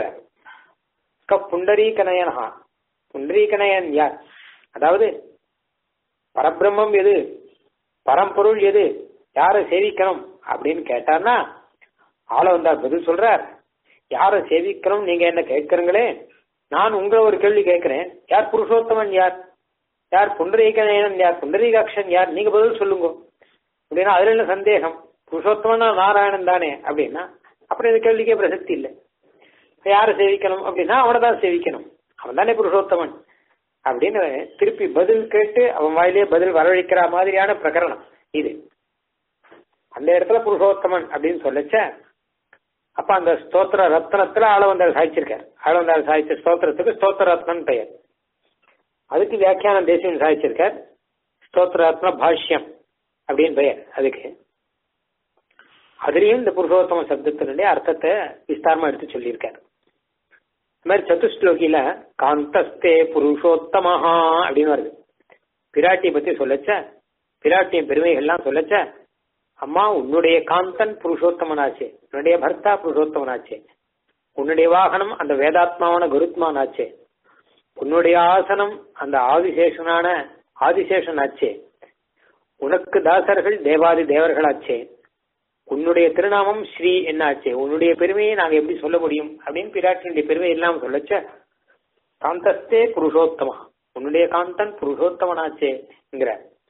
க புண்டரீகனயனஹா புண்டரீகனயன் யார் அதாவது பரபிரம்மம் எது பரம்பொருள் எது யாரை சேவிக்கணும் அப்படின்னு கேட்டார்னா ஆள வந்தார் பதில் சொல்றார் யாரை சேவிக்கணும் நீங்க என்ன கேட்கறீங்களே நான் உங்களை ஒரு கேள்வி கேட்கிறேன் யார் புருஷோத்தமன் யார் யார் புண்டரீகனயன் யார் புண்டரீகாட்சன் யார் நீங்க பதில் சொல்லுங்க அப்படின்னா அதுல என்ன சந்தேகம் புருஷோத்தமன் நாராயணன் தானே அப்படின்னா அப்புறம் இந்த கேள்விக்கே பிரசக்தி இல்லை யாரை சேவிக்கணும் அப்படின்னா அவனை தான் சேவிக்கணும் அவன் தானே புருஷோத்தமன் அப்படின்னு திருப்பி பதில் கேட்டு அவன் வாயிலேயே பதில் வரவழைக்கிற மாதிரியான பிரகரணம் இது அந்த இடத்துல புருஷோத்தமன் அப்படின்னு சொல்லச்ச அப்ப அந்த ஸ்தோத்திர ரத்னத்துல ஆளவந்தார் சாய்ச்சிருக்கார் ஆளவந்தார் சாய்ச்ச ஸ்தோத்திரத்துக்கு ஸ்தோத்திர ரத்னம் பெயர் அதுக்கு வியாக்கியானம் தேசியம் சாய்ச்சிருக்கார் ஸ்தோத்திர ரத்ன பாஷ்யம் அப்படின்னு பெயர் அதுக்கு அதுலயும் இந்த புருஷோத்தம சப்தத்தினுடைய அர்த்தத்தை விஸ்தாரமா எடுத்து சொல்லியிருக்காரு இந்த மாதிரி சதுஸ்லோகியில காந்தஸ்தே புருஷோத்தமஹா அப்படின்னு வருது பிராட்டியை பத்தி சொல்லச்ச பிராட்டியின் பெருமைகள்லாம் சொல்லச்ச அம்மா உன்னுடைய காந்தன் புருஷோத்தமனாச்சே உன்னுடைய பர்த்தா புருஷோத்தமனாச்சே உன்னுடைய வாகனம் அந்த வேதாத்மாவான கருத்மானாச்சே உன்னுடைய ஆசனம் அந்த ஆதிசேஷனான ஆதிசேஷன் ஆச்சே உனக்கு தாசர்கள் தேவாதி தேவர்களாச்சே உன்னுடைய திருநாமம் ஸ்ரீ என்ன ஆச்சு உன்னுடைய பெருமையை நாங்க எப்படி சொல்ல முடியும் அப்படின்னு பிராட்டினுடைய பெருமை எல்லாம் சொல்லச்ச காந்தஸ்தே புருஷோத்தமா உன்னுடைய காந்தன் புருஷோத்தமனாச்சேங்கிற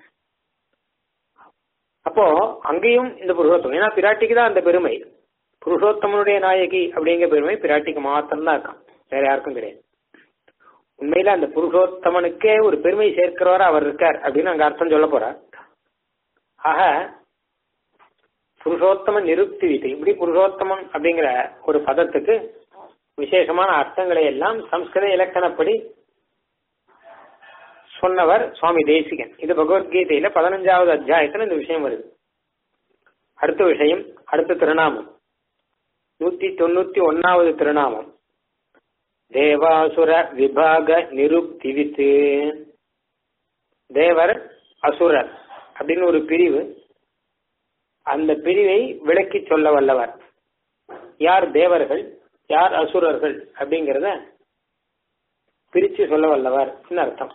அப்போ அங்கேயும் இந்த புருஷோத்தமம் ஏன்னா பிராட்டிக்கு தான் அந்த பெருமை புருஷோத்தமனுடைய நாயகி அப்படிங்கிற பெருமை பிராட்டிக்கு மாத்திரம் தான் இருக்கான் வேற யாருக்கும் கிடையாது உண்மையில அந்த புருஷோத்தமனுக்கே ஒரு பெருமை சேர்க்கிறவரா அவர் இருக்கார் அப்படின்னு அங்க அர்த்தம் சொல்ல போறார் ஆக புருஷோத்தம நிருப்தி விதி இப்படி புருஷோத்தமன் அப்படிங்கிற ஒரு பதத்துக்கு விசேஷமான அர்த்தங்களை எல்லாம் சம்ஸ்கிருத இலக்கணப்படி சொன்னவர் சுவாமி தேசிகன் இது பகவத்கீதையில பதினஞ்சாவது அத்தியாயத்துல இந்த விஷயம் வருது அடுத்த விஷயம் அடுத்த திருநாமம் நூத்தி தொண்ணூத்தி ஒன்னாவது திருநாமம் தேவாசுர விபாக நிருப்தி வித்து தேவர் அசுரர் அப்படின்னு ஒரு பிரிவு அந்த பிரிவை விளக்கி சொல்ல வல்லவர் யார் தேவர்கள் யார் அசுரர்கள் அப்படிங்கிறத பிரிச்சு சொல்ல வல்லவர் அர்த்தம்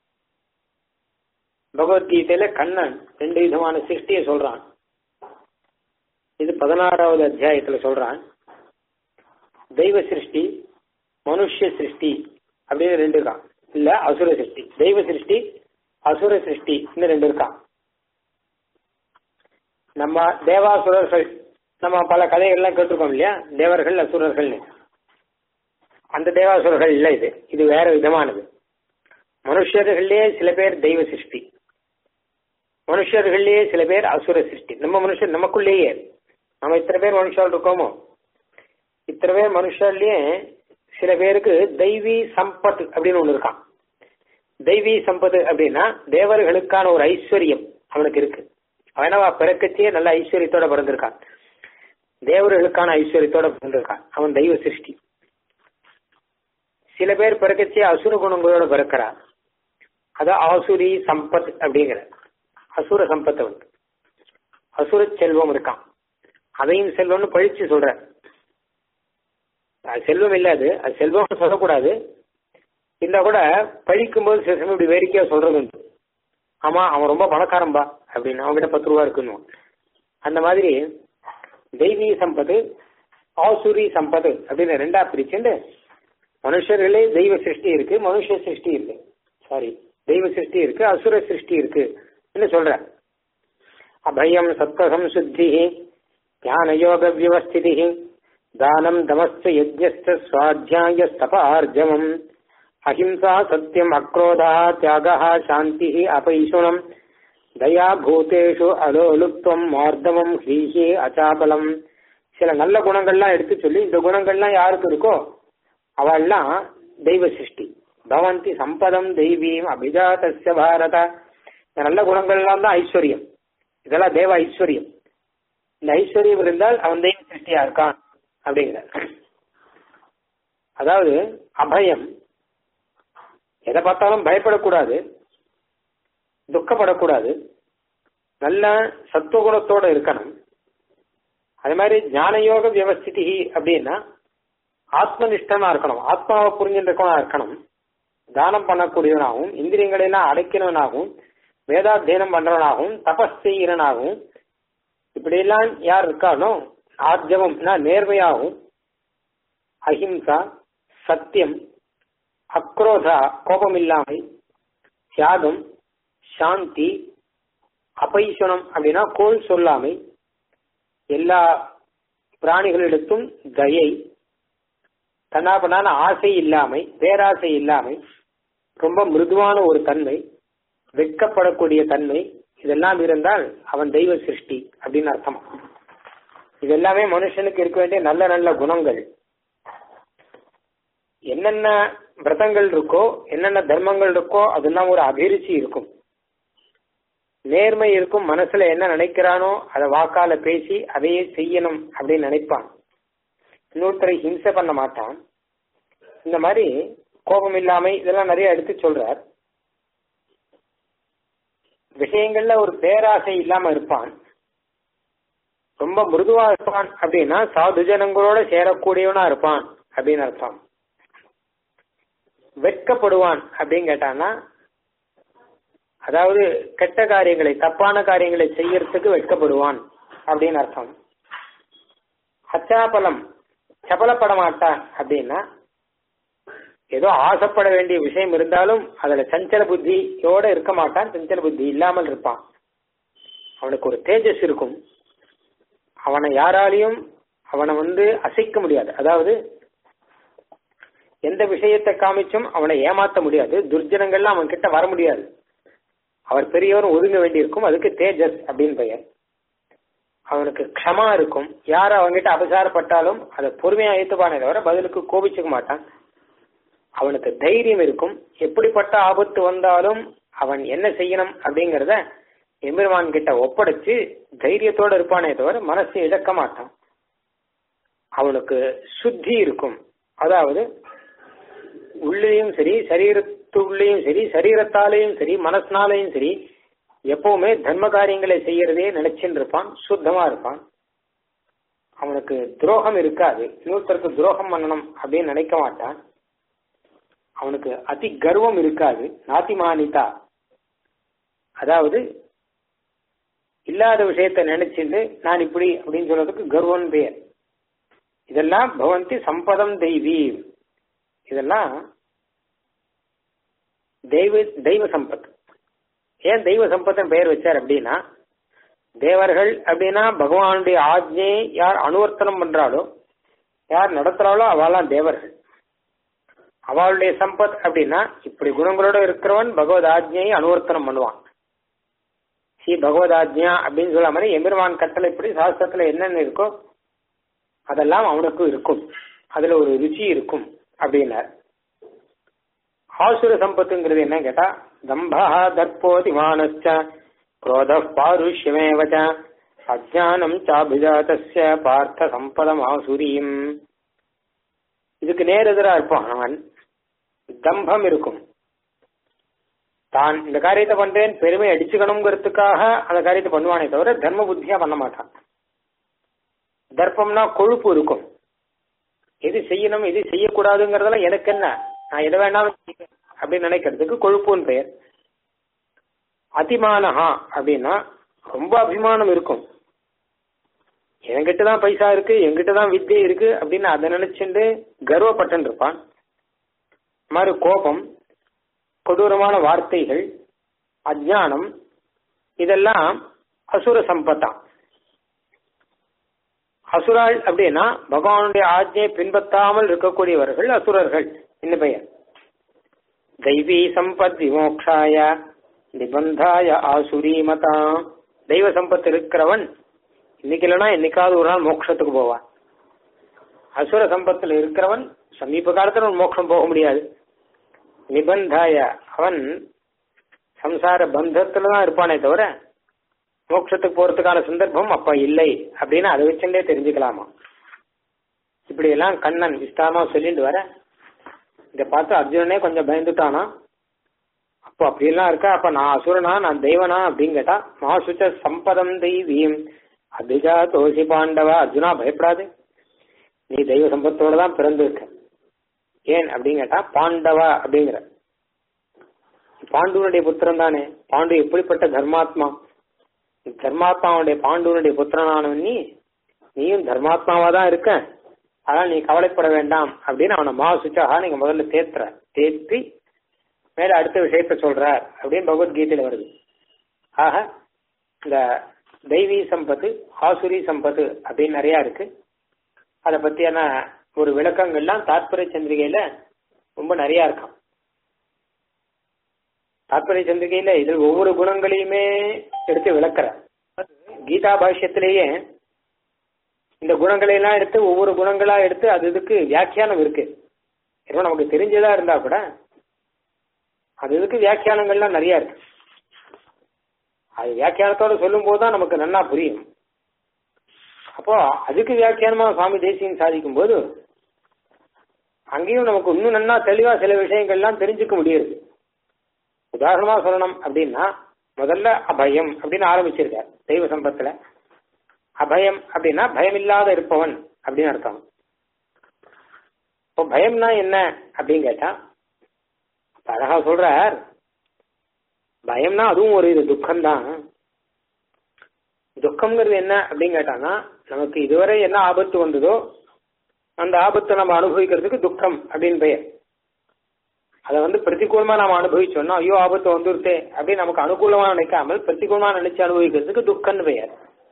பகவத்கீதையில கண்ணன் ரெண்டு விதமான சிருஷ்டியை சொல்றான் இது பதினாறாவது அத்தியாயத்துல சொல்றான் தெய்வ சிருஷ்டி மனுஷ சிருஷ்டி அப்படின்னு ரெண்டு இருக்கான் இல்ல அசுர சிருஷ்டி தெய்வ சிருஷ்டி அசுர சிருஷ்டி இன்னும் ரெண்டு இருக்கான் நம்ம தேவாசுரர்கள் நம்ம பல கதைகள்லாம் கேட்டிருக்கோம் இல்லையா தேவர்கள் அசுரர்கள்னு அந்த தேவாசுரர்கள் இல்லை இது இது வேற விதமானது மனுஷர்கள்லயே சில பேர் தெய்வ சிருஷ்டி மனுஷர்கள்லயே சில பேர் அசுர சிருஷ்டி நம்ம மனுஷர் நமக்குள்ளேயே நம்ம இத்தனை பேர் மனுஷால் இருக்கோமோ இத்தனை பேர் மனுஷர்லயே சில பேருக்கு தெய்வீ சம்பத் அப்படின்னு ஒண்ணு இருக்கான் தெய்வீ சம்பத்து அப்படின்னா தேவர்களுக்கான ஒரு ஐஸ்வர்யம் அவனுக்கு இருக்கு அவனவா பிறக்கச்சே நல்ல ஐஸ்வர்யத்தோட பிறந்திருக்கான் தேவர்களுக்கான ஐஸ்வர்யத்தோட பிறந்திருக்கான் அவன் தெய்வ சிருஷ்டி சில பேர் பிறக்கச்சே அசுர குணங்களோட பிறக்கிறான் அது ஆசுரி சம்பத் அப்படிங்கிற அசுர சம்பத் அவனுக்கு அசுர செல்வம் இருக்கான் அதையும் செல்வம்னு பழிச்சு சொல்ற அது செல்வம் இல்ல அது அது செல்வம்னு சொல்லக்கூடாது இருந்தா கூட பழிக்கும் போது சில சமயம் இப்படி வேடிக்கையா சொல்றது உண்டு ஆமா அவன் ரொம்ப பணக்காரன்பா அப்படின்னு அவன்கிட்ட பத்து ரூபா இருக்குன்னு அந்த மாதிரி தெய்வீக சம்பத்து ஆசுரி சம்பத்து அப்படின்னு ரெண்டா பிரிச்சுண்டு மனுஷர்களே தெய்வ சிருஷ்டி இருக்கு மனுஷ சிருஷ்டி இருக்கு சாரி தெய்வ சிருஷ்டி இருக்கு அசுர சிருஷ்டி இருக்கு சொல்ற அபயம் சத்வகம் சுத்தி ஞான யோக வியவஸ்திதி தானம் தமஸ்த யஜ்ஞஸ்த சுவாத்தியாய ஸ்தபார்ஜவம் அஹிம்சா சத்தியம் அக்ரோதா தியாக சாந்தி அபைசுனம் தயா பூதேஷு அலோலுப்துவம் மார்தவம் ஹீஹி அச்சாபலம் சில நல்ல குணங்கள்லாம் எடுத்து சொல்லி இந்த குணங்கள்லாம் யாருக்கு இருக்கோ அவள்லாம் தெய்வ சிருஷ்டி பவந்தி சம்பதம் தெய்வீம் அபிஜாதஸ்ய பாரத இந்த நல்ல குணங்கள்லாம் தான் ஐஸ்வர்யம் இதெல்லாம் தேவ ஐஸ்வர்யம் இந்த ஐஸ்வர்யம் இருந்தால் அவன் தெய்வ சிருஷ்டியா இருக்கான் அப்படிங்கிற அதாவது அபயம் எதை பார்த்தாலும் பயப்படக்கூடாது துக்கப்படக்கூடாது நல்ல சத்துவகுணத்தோட இருக்கணும் அதே மாதிரி ஞானயோக வியவஸ்திதி அப்படின்னா ஆத்மனிஷ்டனா இருக்கணும் ஆத்மாவை புரிஞ்சுருக்கவனா இருக்கணும் தானம் பண்ணக்கூடியவனாகவும் இந்திரியங்களை எல்லாம் அடைக்கிறவனாகவும் வேதாத்தியனம் பண்றவனாகவும் தபஸ் செய்கிறவனாகவும் இப்படியெல்லாம் யார் இருக்கானோ ஆர்ஜவம்னா நேர்மையாகவும் அஹிம்சா சத்தியம் அக்ரோதா கோபம் இல்லாமை தியாகம் சாந்தி அபைசனம் அப்படின்னா கோல் சொல்லாமை எல்லா பிராணிகளிடத்தும் தயை தன்னாபனான ஆசை இல்லாமை பேராசை இல்லாமை ரொம்ப மிருதுவான ஒரு தன்மை வெட்கப்படக்கூடிய தன்மை இதெல்லாம் இருந்தால் அவன் தெய்வ சிருஷ்டி அப்படின்னு அர்த்தம் இது எல்லாமே மனுஷனுக்கு இருக்க வேண்டிய நல்ல நல்ல குணங்கள் என்னென்ன விரதங்கள் இருக்கோ என்னென்ன தர்மங்கள் இருக்கோ அதெல்லாம் ஒரு அபிருச்சி இருக்கும் நேர்மை இருக்கும் மனசுல என்ன நினைக்கிறானோ அதை வாக்கால பேசி அதையே செய்யணும் அப்படின்னு நினைப்பான் இன்னொருத்தரை ஹிம்சை பண்ண மாட்டான் இந்த மாதிரி கோபம் இல்லாமை இதெல்லாம் நிறைய எடுத்து சொல்றார் விஷயங்கள்ல ஒரு பேராசை இல்லாம இருப்பான் ரொம்ப மிருதுவா இருப்பான் அப்படின்னா சாது ஜனங்களோட சேரக்கூடியவனா இருப்பான் அப்படின்னு அர்த்தம் வெட்கப்படுவான் அப்படின்னு கேட்டான்னா அதாவது கெட்ட காரியங்களை தப்பான காரியங்களை செய்யறதுக்கு வெட்கப்படுவான் அப்படின்னு அர்த்தம் அச்சாபலம் சபலப்பட மாட்டான் அப்படின்னா ஏதோ ஆசைப்பட வேண்டிய விஷயம் இருந்தாலும் அதுல சஞ்சல புத்தியோட இருக்க மாட்டான் சஞ்சல புத்தி இல்லாமல் இருப்பான் அவனுக்கு ஒரு தேஜஸ் இருக்கும் அவனை யாராலையும் அவனை வந்து அசைக்க முடியாது அதாவது எந்த விஷயத்தை காமிச்சும் அவனை ஏமாத்த முடியாது துர்ஜனங்கள்லாம் அவன் கிட்ட வர முடியாது அவர் பெரியவர் ஒதுங்க வேண்டியிருக்கும் அதுக்கு தேஜஸ் அப்படின்னு பெயர் அவனுக்கு க்ஷமா இருக்கும் யார் அவன்கிட்ட அபசாரப்பட்டாலும் அதை பொறுமையா ஏத்துப்பானே தவிர பதிலுக்கு கோபிச்சுக்க மாட்டான் அவனுக்கு தைரியம் இருக்கும் எப்படிப்பட்ட ஆபத்து வந்தாலும் அவன் என்ன செய்யணும் அப்படிங்கறத எம்பெருமான் கிட்ட ஒப்படைச்சு தைரியத்தோட இருப்பானே தவிர மனசு இழக்க மாட்டான் அவனுக்கு சுத்தி இருக்கும் அதாவது உள்ளேயும் சரி சரீரத்துள்ளேயும் சரி சரீரத்தாலேயும் சரி மனசினாலேயும் சரி எப்பவுமே தர்ம காரியங்களை செய்யறதே நினைச்சுட்டு இருப்பான் சுத்தமா இருப்பான் அவனுக்கு துரோகம் இருக்காது இன்னொருத்தருக்கு துரோகம் பண்ணணும் அப்படின்னு நினைக்க மாட்டான் அவனுக்கு அதி கர்வம் இருக்காது நாத்திமானிதா அதாவது இல்லாத விஷயத்தை நினைச்சிட்டு நான் இப்படி அப்படின்னு சொல்றதுக்கு கர்வம் பெயர் இதெல்லாம் பவந்தி சம்பதம் தெய்வீ இதெல்லாம் தெய்வ தெய்வ சம்பத் ஏன் தெய்வ சம்பத்தன் பெயர் வச்சார் அப்படின்னா தேவர்கள் அப்படின்னா பகவானுடைய ஆஜ்ஞையை யார் அனுவர்த்தனம் பண்றாளோ யார் நடத்துறாளோ அவெல்லாம் தேவர்கள் அவளுடைய சம்பத் அப்படின்னா இப்படி குணங்களோட இருக்கிறவன் பகவத் ஆஜ்ஞையை அனுவர்த்தனம் பண்ணுவான் ஸ்ரீ பகவத் ஆஜ்ஞா அப்படின்னு சொல்ல மாதிரி எம்பெருமான் கட்டளை இப்படி சாஸ்திரத்துல என்னென்ன இருக்கோ அதெல்லாம் அவனுக்கும் இருக்கும் அதுல ஒரு ருச்சி இருக்கும் அப்படின்னார் ஆசுர சம்பத்துங்கிறது என்ன கேட்டா தம்பா தர்ப்போதிமானச்ச குரோத பாருஷ்யமேவச்ச அஜானம் சாபிஜாத்தஸ்ய பார்த்த சம்பதம் ஆசுரியும் இதுக்கு நேர் எதிரா இருப்பான் அவன் தம்பம் இருக்கும் தான் இந்த காரியத்தை பண்றேன் பெருமை அடிச்சுக்கணுங்கிறதுக்காக அந்த காரியத்தை பண்ணுவானே தவிர தர்ம புத்தியா பண்ண மாட்டான் தர்ப்பம்னா கொழுப்பு இருக்கும் எது செய்யணும் எது செய்யக்கூடாதுங்கிறதெல்லாம் எனக்கு என்ன நான் எதை வேணாலும் செய்வேன் அப்படின்னு நினைக்கிறதுக்கு கொழுப்புன்னு பெயர் அதிமானஹா அப்படின்னா ரொம்ப அபிமானம் இருக்கும் என்கிட்ட தான் பைசா இருக்கு என்கிட்ட தான் வித்தியை இருக்கு அப்படின்னு அதை நினைச்சுட்டு கர்வப்பட்டு இருப்பான் மாதிரி கோபம் கொடூரமான வார்த்தைகள் அஜானம் இதெல்லாம் அசுர சம்பத்தா அசுராள் அப்படின்னா பகவானுடைய ஆஜ்ஞையை பின்பற்றாமல் இருக்கக்கூடியவர்கள் அசுரர்கள் என்ன பெயர் தெய்வீ சம்பத் விமோக்ஷாய நிபந்தாய ஆசுரி மதா தெய்வ சம்பத் இருக்கிறவன் இன்னைக்கு இல்லைன்னா என்னைக்காவது ஒரு நாள் மோட்சத்துக்கு போவான் அசுர சம்பத்துல இருக்கிறவன் சமீப காலத்துல அவன் மோட்சம் போக முடியாது நிபந்தாய அவன் சம்சார பந்தத்துல தான் இருப்பானே தவிர மோட்சத்துக்கு போறதுக்கான சந்தர்ப்பம் அப்ப இல்லை அப்படின்னு அதை வச்சுட்டே தெரிஞ்சுக்கலாமா இப்படி எல்லாம் கண்ணன் விஸ்தாரமா சொல்லிட்டு வர இதை பார்த்து அர்ஜுனனே கொஞ்சம் பயந்துட்டானா அப்போ அப்படியெல்லாம் இருக்கா அப்ப நான் அசுரனா நான் தெய்வனா அப்படின்னு கேட்டா மாசுச்ச சம்பதம் தெய்வீம் அபிஜா தோசி பாண்டவா அர்ஜுனா பயப்படாது நீ தெய்வ சம்பத்தோட தான் பிறந்திருக்க ஏன் அப்படின்னு கேட்டா பாண்டவா அப்படிங்கிற பாண்டுவனுடைய புத்திரன் தானே பாண்டு எப்படிப்பட்ட தர்மாத்மா தர்மாத்மாவுடைய பாண்டுவனுடைய புத்திரனானவன் நீ நீயும் தர்மாத்மாவா தான் இருக்க அதான் நீ கவலைப்பட வேண்டாம் அப்படின்னு அவனை மா சுச்சாக நீங்க முதல்ல தேத்துற தேத்தி மேல அடுத்த விஷயத்த சொல்றார் அப்படின்னு பகவத்கீதையில வருது ஆக இந்த தெய்வீ சம்பத்து ஆசுரி சம்பத்து அப்படின்னு நிறைய இருக்கு அதை பத்தியான ஒரு விளக்கங்கள்லாம் தாத்பரிய சந்திரிகையில ரொம்ப நிறைய இருக்காம் தாத்பரிய சந்திரிகையில இதில் ஒவ்வொரு குணங்களையுமே எடுத்து விளக்குறார் கீதா பாஷ்யத்திலேயே இந்த குணங்களை எல்லாம் எடுத்து ஒவ்வொரு குணங்களா எடுத்து அது இதுக்கு வியாக்கியானம் இருக்கு ஏதோ நமக்கு தெரிஞ்சதா இருந்தா கூட அது இதுக்கு வியாக்கியானங்கள்லாம் நிறைய இருக்கு அது வியாக்கியானத்தோட சொல்லும் போதுதான் நமக்கு நல்லா புரியும் அப்போ அதுக்கு வியாக்கியானமா சுவாமி தேசியம் சாதிக்கும் போது அங்கேயும் நமக்கு இன்னும் நல்லா தெளிவா சில விஷயங்கள்லாம் தெரிஞ்சுக்க முடியுது உதாரணமா சொல்லணும் அப்படின்னா முதல்ல அபயம் அப்படின்னு ஆரம்பிச்சிருக்கார் தெய்வ சம்பத்துல அபயம் அப்படின்னா பயம் இல்லாத இருப்பவன் அப்படின்னு அர்த்தம் இப்போ பயம்னா என்ன அப்படின்னு கேட்டா அழகா சொல்றார் பயம்னா அதுவும் ஒரு இது துக்கம்தான் துக்கம்ங்கிறது என்ன அப்படின்னு கேட்டாங்கன்னா நமக்கு இதுவரை என்ன ஆபத்து வந்ததோ அந்த ஆபத்தை நம்ம அனுபவிக்கிறதுக்கு துக்கம் அப்படின்னு பெயர் அதை வந்து பிரதிகூலமா நாம அனுபவிச்சோம்னா ஐயோ ஆபத்து வந்துருத்தே அப்படின்னு நமக்கு அனுகூலமா நினைக்காமல் பிரதிகூலமா நினைச்சு அனுபவிக்கிறதுக்கு துக்கம்னு பெயர்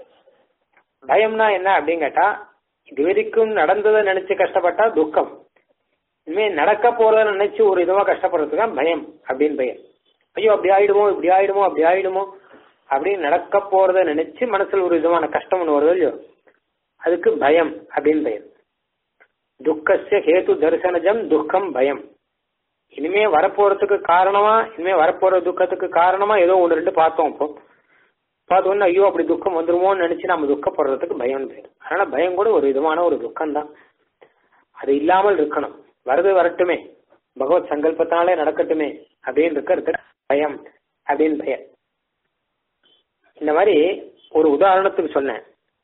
பயம்னா என்ன அப்படின்னு கேட்டா இதுவரைக்கும் நடந்ததை நினைச்சு கஷ்டப்பட்டா துக்கம் இனிமே நடக்க போறத நினைச்சு ஒரு இதுவா கஷ்டப்படுறதுக்கு தான் பயம் அப்படின்னு பெயர் ஐயோ அப்படி ஆயிடுமோ இப்படி ஆயிடுமோ அப்படி ஆயிடுமோ அப்படின்னு நடக்க போறத நினைச்சு மனசுல ஒரு விதமான கஷ்டம் ஒன்று வருது இல்லையோ அதுக்கு பயம் அப்படின்னு பெயர் துக்கசிய ஹேது தரிசனஜம் துக்கம் பயம் இனிமே வரப்போறதுக்கு காரணமா இனிமே வரப்போற துக்கத்துக்கு காரணமா ஏதோ ஒன்று ரெண்டு பார்த்தோம் இப்போ பார்த்தோன்னு ஐயோ அப்படி துக்கம் வந்துருமோன்னு நினைச்சு நம்ம துக்கப்படுறதுக்கு பயம் பேர் அதனால பயம் கூட ஒரு விதமான ஒரு துக்கம் தான் அது இல்லாமல் இருக்கணும் வரது வரட்டுமே பகவத் சங்கல்பத்தினாலே நடக்கட்டுமே அப்படின்னு இருக்கிறது பயம் அப்படின்னு பெயர் இந்த மாதிரி ஒரு உதாரணத்துக்கு சொன்னேன்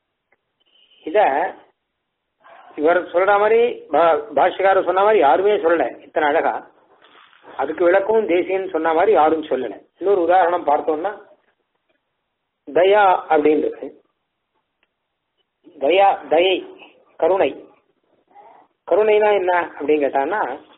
இத இவர் சொல்ற மாதிரி பாஷ்யக்காரர் சொன்ன மாதிரி யாருமே சொல்லல இத்தனை அழகா அதுக்கு விளக்கமும் தேசியன்னு சொன்ன மாதிரி யாரும் சொல்லல இன்னொரு உதாரணம் பார்த்தோம்னா தயா அப்படின்றது தயா தயை கருணை கருணைனா என்ன அப்படின்னு கேட்டான்னா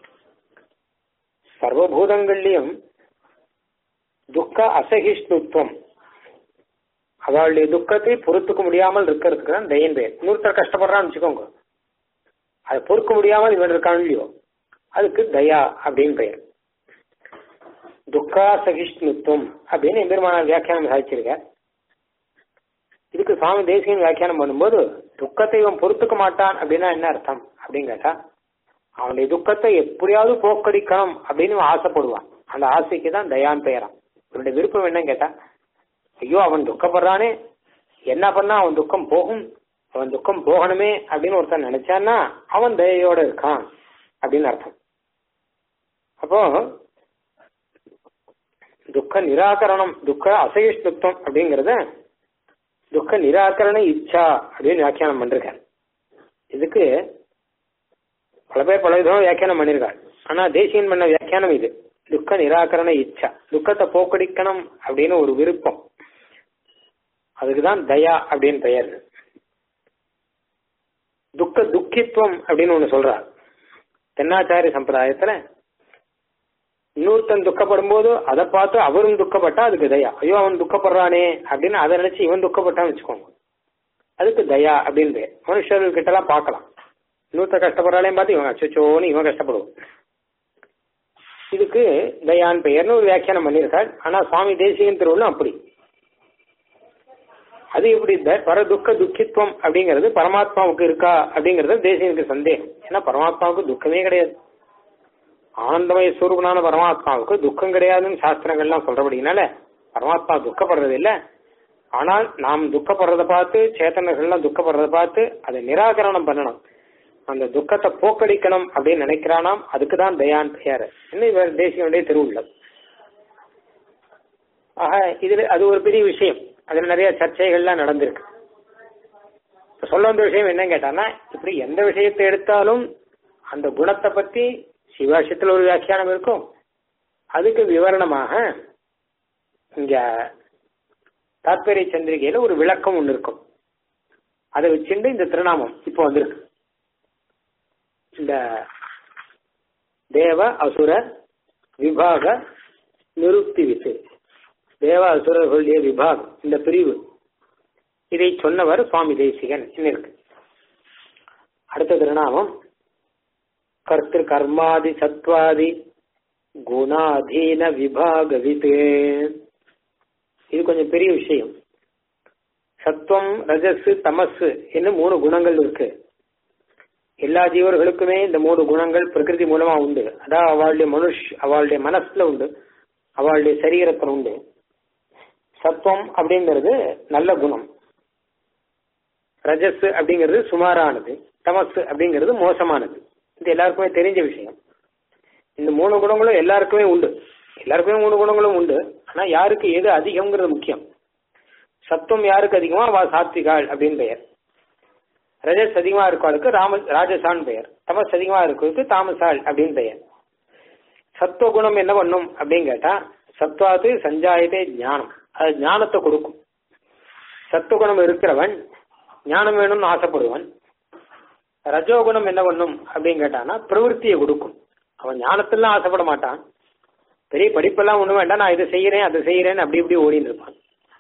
சர்வபூதங்கள்லயும் துக்க அசகிஷ்ணுத்துவம் அவளுடைய துக்கத்தை பொறுத்துக்க முடியாமல் இருக்கிறதுக்கு தான் தயன் பேர் இன்னொருத்தர் கஷ்டப்படுறான்னு வச்சுக்கோங்க அதை பொறுக்க முடியாமல் இவன் இருக்கான் இல்லையோ அதுக்கு தயா அப்படின்னு பெயர் துக்கா சகிஷ்ணுத்துவம் அப்படின்னு எம்பெருமான வியாக்கியானம் சாதிச்சிருக்க இதுக்கு சுவாமி தேசியம் வியாக்கியானம் பண்ணும்போது துக்கத்தை இவன் பொறுத்துக்க மாட்டான் அப்படின்னா என்ன அர்த்தம் அப்படின்னு கேட்டா அவனுடைய துக்கத்தை எப்படியாவது போக்கடிக்கணும் அப்படின்னு ஆசைப்படுவான் அந்த ஆசைக்கு தான் தயான் பெயரான் இவனுடைய விருப்பம் என்னன்னு கேட்டா ஐயோ அவன் துக்கப்படுறானே என்ன பண்ணா அவன் துக்கம் போகும் அவன் துக்கம் போகணுமே அப்படின்னு ஒருத்தன் நினைச்சான்னா அவன் தயையோட இருக்கான் அப்படின்னு அர்த்தம் அப்போ துக்க நிராகரணம் துக்க அசகிஷ்ணுத்தம் அப்படிங்கறத துக்க நிராகரண இச்சா அப்படின்னு வியாக்கியானம் பண்ணிருக்காரு இதுக்கு பல பேர் பல விதமா வியாக்கியானம் பண்ணிருக்காரு ஆனா தேசியன் பண்ண வியாக்கியானம் இது துக்க நிராகரண இச்சா துக்கத்தை போக்கடிக்கணும் அப்படின்னு ஒரு விருப்பம் அதுக்குதான் தயா அப்படின்னு பெயர் துக்க துக்கித்துவம் அப்படின்னு ஒண்ணு சொல்றார் தென்னாச்சாரிய சம்பிரதாயத்துல இன்னொருத்தன் துக்கப்படும் போது அதை பார்த்து அவரும் துக்கப்பட்டா அதுக்கு தயா ஐயோ அவன் துக்கப்படுறானே அப்படின்னு அதை நினைச்சு இவன் துக்கப்பட்டான்னு வச்சுக்கோங்க அதுக்கு தயா அப்படின்னு பேர் மனுஷர்கள் கிட்ட எல்லாம் பார்க்கலாம் இன்னொருத்த கஷ்டப்படுறாளையும் பார்த்து இவன் அச்சோன்னு இவன் கஷ்டப்படுவோம் இதுக்கு தயான் பெயர்னு ஒரு வியாக்கியானம் பண்ணியிருக்காள் ஆனா சுவாமி தேசிகன் திருவள்ளும் அப்படி அது எப்படி பர துக்க துக்கித்துவம் அப்படிங்கிறது பரமாத்மாவுக்கு இருக்கா அப்படிங்கறது தேசியனுக்கு சந்தேகம் ஏன்னா பரமாத்மாவுக்கு துக்கமே கிடையாது ஆனந்தமய ஸ்வரூபனான பரமாத்மாவுக்கு துக்கம் கிடையாதுன்னு சாஸ்திரங்கள்லாம் சொல்றபடினால பரமாத்மா துக்கப்படுறது இல்ல ஆனால் நாம் துக்கப்படுறத பார்த்து சேத்தனர்கள்லாம் துக்கப்படுறத பார்த்து அதை நிராகரணம் பண்ணணும் அந்த துக்கத்தை போக்கடிக்கணும் அப்படின்னு நினைக்கிறானாம் அதுக்கு தான் தயான் பெயர் இன்னும் இவர் தேசியனுடைய திருவுள்ளம் ஆக இதுல அது ஒரு பெரிய விஷயம் அதுல நிறைய சர்ச்சைகள்லாம் நடந்திருக்கு சொல்ல வந்த விஷயம் என்ன கேட்டான்னா இப்படி எந்த விஷயத்தை எடுத்தாலும் அந்த குணத்தை பத்தி சிவாஷத்துல ஒரு வியாக்கியானம் இருக்கும் அதுக்கு விவரணமாக இங்க தாத்பரிய சந்திரிகையில ஒரு விளக்கம் ஒன்று இருக்கும் அதை வச்சுட்டு இந்த திருநாமம் இப்போ வந்திருக்கு இந்த தேவ அசுர விபாக நிருப்தி வித்து தேவ அசுரர்களுடைய விபாகம் இந்த பிரிவு இதை சொன்னவர் சுவாமி தேசிகன் இருக்கு அடுத்த திருநாமம் கர்த்திரு கர்மாதி சத்வாதி குணாதீன விபாகவித் இது கொஞ்சம் பெரிய விஷயம் சத்துவம் ரஜஸ் தமஸ் என்று மூணு குணங்கள் இருக்கு எல்லா ஜீவர்களுக்குமே இந்த மூணு குணங்கள் பிரகிருதி மூலமா உண்டு அதான் அவளுடைய மனுஷ் அவளுடைய மனசுல உண்டு அவளுடைய சரீரத்துல உண்டு சத்துவம் அப்படிங்கிறது நல்ல குணம் ரஜஸ் அப்படிங்கிறது சுமாரானது தமஸ் அப்படிங்கிறது மோசமானது இது எல்லாருக்குமே தெரிஞ்ச விஷயம் இந்த மூணு குணங்களும் எல்லாருக்குமே உண்டு எல்லாருக்குமே மூணு குணங்களும் உண்டு ஆனா யாருக்கு எது அதிகம்ங்கிறது முக்கியம் சத்துவம் யாருக்கு அதிகமா அவ சாத்விகாள் அப்படின்னு பெயர் ரஜஸ் அதிகமா இருக்கவளுக்கு ராம ராஜசான் பெயர் தமஸ் அதிகமா இருக்கிறதுக்கு தாமசாள் அப்படின்னு பெயர் சத்துவ குணம் என்ன பண்ணும் அப்படின்னு கேட்டா சத்வாத்து சஞ்சாயத்தே ஞானம் அது ஞானத்தை கொடுக்கும் சத்துவகுணம் இருக்கிறவன் ஞானம் வேணும்னு ஆசைப்படுவன் ரஜோகுணம் என்ன பண்ணும் அப்படின்னு கேட்டானா பிரவருத்தியை கொடுக்கும் அவன் ஞானத்திலாம் ஆசைப்பட மாட்டான் பெரிய படிப்பெல்லாம் ஒண்ணு வேண்டாம் நான் இதை செய்யறேன் அதை செய்யறேன் அப்படி இப்படி ஓடின்னு இருப்பான்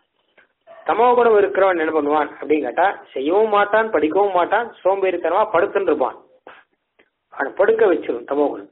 தமோ குணம் இருக்கிறவன் என்ன பண்ணுவான் அப்படின்னு கேட்டா செய்யவும் மாட்டான் படிக்கவும் மாட்டான் சோம்பேறித்தனமா படுத்துன்னு இருப்பான் அவனை படுக்க வச்சிடும் தமோ குணம்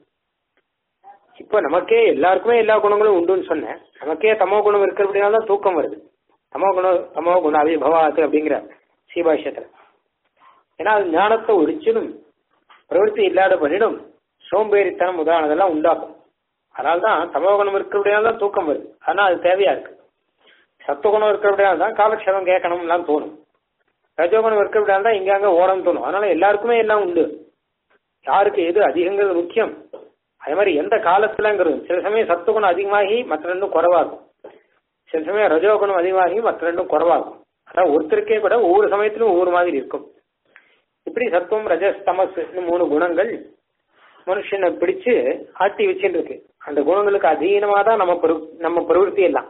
இப்ப நமக்கே எல்லாருக்குமே எல்லா குணங்களும் உண்டுன்னு சொன்னேன் நமக்கே தமோ குணம் இருக்கிறபடினால தான் தூக்கம் வருது தமோ குணம் தமோ குண அவிபவாத்து அப்படிங்கிற சீபாஷ்யத்துல ஏன்னா அது ஞானத்தை ஒழிச்சிடும் பிரவருத்தி இல்லாத பண்ணிடும் சோம்பேறித்தனம் முதலானதெல்லாம் உண்டாக்கும் அதனால்தான் தமோ குணம் இருக்கிறபடினால தான் தூக்கம் வருது ஆனா அது தேவையா இருக்கு சத்துவகுணம் இருக்கிறபடினால தான் காலக்ஷேபம் கேட்கணும்லாம் தோணும் ரஜோகுணம் இருக்கிறபடினால தான் இங்க அங்க ஓடணும் தோணும் அதனால எல்லாருக்குமே எல்லாம் உண்டு யாருக்கு எது அதிகங்கிறது முக்கியம் அதே மாதிரி எந்த காலத்துலங்கிறது சில சமயம் சத்துவகுணம் அதிகமாகி மற்ற ரெண்டும் குறைவாகும் சில சமயம் ரஜோகுணம் அதிகமாகி மற்ற ரெண்டும் குறைவாகும் அதான் ஒருத்தருக்கே கூட ஒவ்வொரு சமயத்திலும் ஒவ்வொரு மாதிரி இருக்கும் இப்படி சத்துவம் ரஜஸ் தமஸ் மூணு குணங்கள் மனுஷனை பிடிச்சு ஆட்டி வச்சுட்டு இருக்கு அந்த குணங்களுக்கு அதீனமா தான் நம்ம பிரவ- நம்ம பிரவருத்தி எல்லாம்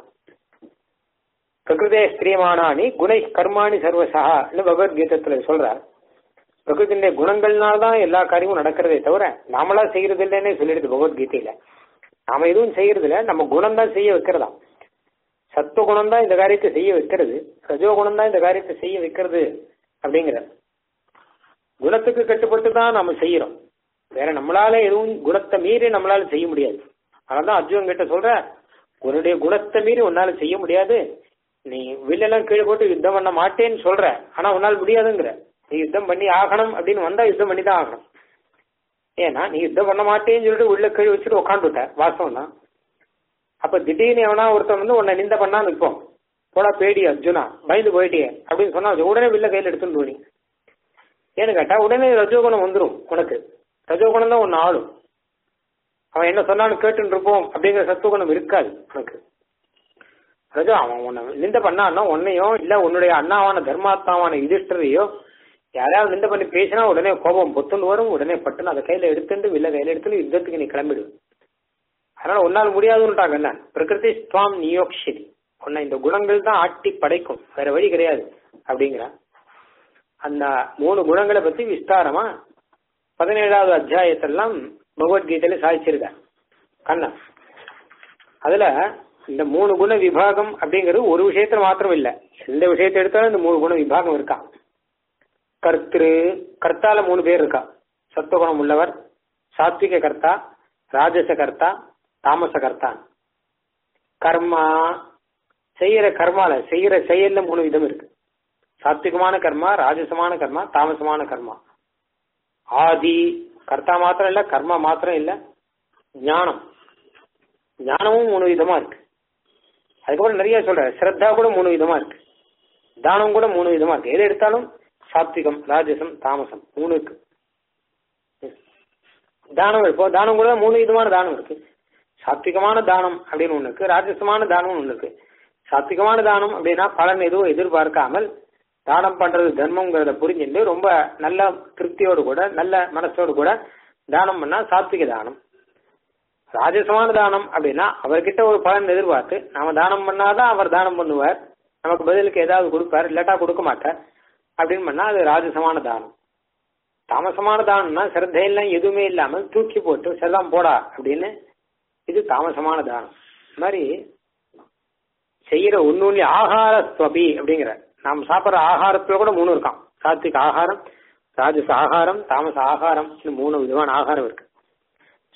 பிரகிருதே ஸ்திரியமானானி குணை கர்மாணி சர்வசகான்னு பகவத்கீதத்துல சொல்றார் பிரகிருதியுடைய குணங்கள்னால தான் எல்லா காரியமும் நடக்கிறதே தவிர நாமளா செய்யறது இல்லைன்னே சொல்லிடுது பகவத்கீதையில நாம எதுவும் செய்யறது இல்ல நம்ம குணம் தான் செய்ய வைக்கிறதா சத்துவ குணம் தான் இந்த காரியத்தை செய்ய வைக்கிறது ரஜோ குணம் தான் இந்த காரியத்தை செய்ய வைக்கிறது அப்படிங்கிற குணத்துக்கு கட்டுப்பட்டு தான் நாம செய்யறோம் வேற நம்மளால எதுவும் குணத்தை மீறி நம்மளால செய்ய முடியாது அதனாலதான் அர்ஜுன் கிட்ட சொல்ற உன்னுடைய குணத்தை மீறி உன்னால செய்ய முடியாது நீ வில்லெல்லாம் கீழே போட்டு யுத்தம் பண்ண மாட்டேன்னு சொல்ற ஆனா உன்னால் முடியாதுங்கிற நீ யுத்தம் பண்ணி ஆகணும் அப்படின்னு வந்தா யுத்தம் பண்ணி தான் ஆகணும் ஏன்னா நீ யுத்தம் பண்ண மாட்டேன்னு சொல்லிட்டு உள்ள கீழே வச்சுட்டு உட்காந்துட்ட வாசம் தான் அப்ப திடீர்னு எவனா ஒருத்தன் வந்து உன்னை நிந்த பண்ணா நிற்போம் போடா பேடி அர்ஜுனா பயந்து போயிட்டியே அப்படின்னு சொன்னா உடனே வில்ல கையில எடுத்துன்னு போனி ஏன்னு கேட்டா உடனே ரஜோகுணம் வந்துரும் உனக்கு ரஜோகுணம் தான் ஒன்னு ஆளும் அவன் என்ன சொன்னாலும் கேட்டுன்னு இருப்போம் அப்படிங்கிற சத்துவகுணம் இருக்காது உனக்கு ரஜோ அவன் உன்னை நிந்த பண்ணான்னா உன்னையோ இல்ல உன்னுடைய அண்ணாவான தர்மாத்மாவான யுதிஷ்டரையோ யாரையாவது நிந்த பண்ணி பேசினா உடனே கோபம் பொத்துன்னு வரும் உடனே பட்டுன்னு அதை கையில எடுத்துட்டு வில்ல கையில எடுத்துட்டு யுத்தத்துக்கு நீ கிளம்பிடு அதனால உன்னால் முடியாதுன்னுட்டாங்க என்ன பிரகிருதி ஸ்வாம் நியோக்ஷிதி உன்னை இந்த குணங்கள் தான் ஆட்டி படைக்கும் வேற வழி கிடையாது அப்படிங்கிறான் அந்த மூணு குணங்களை பத்தி விஸ்தாரமா பதினேழாவது அத்தியாயத்தெல்லாம் பகவத்கீதையில சாதிச்சிருக்கார் கண்ணன் அதுல இந்த மூணு குண விபாகம் அப்படிங்கிறது ஒரு விஷயத்துல மாத்திரம் இல்ல எந்த விஷயத்தை எடுத்தாலும் இந்த மூணு குண விபாகம் இருக்கா கர்த்திரு கர்த்தால மூணு பேர் இருக்கா சத்துவகுணம் உள்ளவர் சாத்விக கர்த்தா ராஜச கர்த்தா தாமச கர்த்தா கர்மா செய்யற கர்மால செய்யற செயல்ல மூணு விதம் இருக்கு சாத்விகமான கர்மா ராஜசமான கர்மா தாமசமான கர்மா ஆதி கர்த்தா மாத்திரம் இல்ல கர்மா மாத்திரம் இல்ல ஞானம் ஞானமும் மூணு விதமா இருக்கு அதுக்கப்புறம் நிறைய சொல்ற ஸ்ரத்தா கூட மூணு விதமா இருக்கு தானம் கூட மூணு விதமா இருக்கு எது எடுத்தாலும் சாத்விகம் ராஜசம் தாமசம் மூணு இருக்கு தானம் இப்போ தானம் கூட மூணு விதமான தானம் இருக்கு சாத்விகமான தானம் அப்படின்னு ஒண்ணு இருக்கு ராஜசமான தானம் ஒண்ணு இருக்கு சாத்விகமான தானம் அப்படின்னா பலன் எதுவும் எதிர்பார்க்காமல் தானம் பண்றது தர்மங்கிறத புரிஞ்சுட்டு ரொம்ப நல்ல திருப்தியோடு கூட நல்ல மனசோடு கூட தானம் பண்ணா சாத்விக தானம் ராஜசமான தானம் அப்படின்னா அவர்கிட்ட ஒரு பலன் எதிர்பார்த்து நாம தானம் பண்ணாதான் அவர் தானம் பண்ணுவார் நமக்கு பதிலுக்கு ஏதாவது கொடுப்பார் இல்லாட்டா கொடுக்க மாட்டார் அப்படின்னு பண்ணா அது ராஜசமான தானம் தாமசமான தானம்னா சிரத்தையெல்லாம் எதுவுமே இல்லாமல் தூக்கி போட்டு செல்லாம் போடா அப்படின்னு இது தாமசமான தானம் இந்த மாதிரி செய்யற ஒன்னு ஒண்ணு ஆகார ஸ்வபி அப்படிங்கிற நாம் சாப்பிட்ற ஆகாரத்துல கூட மூணு இருக்கான் சாத்விக ஆகாரம் ராஜச ஆகாரம் தாமச ஆகாரம் மூணு விதமான ஆகாரம் இருக்கு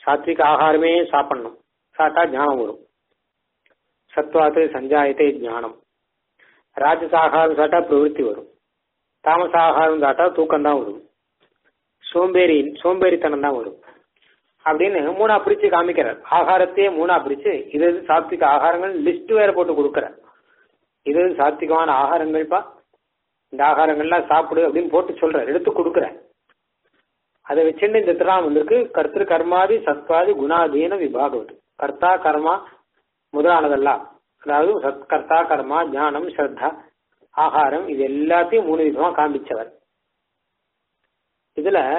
சாத்விக ஆகாரமே சாப்பிடணும் சாப்பிட்டா ஞானம் வரும் சத்வாத்து சஞ்சாயத்தை ஞானம் ராஜச ஆகாரம் சாப்பிட்டா பிரவருத்தி வரும் தாமச ஆகாரம் சாப்பிட்டா தூக்கம் தான் வரும் சோம்பேறி சோம்பேறித்தனம் தான் வரும் அப்படின்னு மூணா பிரிச்சு காமிக்கிறார் ஆகாரத்தையே மூணா பிரிச்சு இது இது சாத்விக ஆகாரங்கள் லிஸ்ட் வேற போட்டு கொடுக்கறார் இது இது சாத்விகமான ஆகாரங்கள்ப்பா இந்த ஆகாரங்கள்லாம் சாப்பிடு அப்படின்னு போட்டு சொல்றார் எடுத்து கொடுக்குறேன் அதை வச்சுட்டு இந்த திருநாமம் வந்திருக்கு கர்த்திரு கர்மாதி சத்வாதி குணாதீன விபாகவது கர்த்தா கர்மா முதலானதெல்லாம் அதாவது சத் கர்த்தா கர்மா ஞானம் ஸ்ரத்தா ஆகாரம் இது எல்லாத்தையும் மூணு விதமா காண்பிச்சவர் இதுல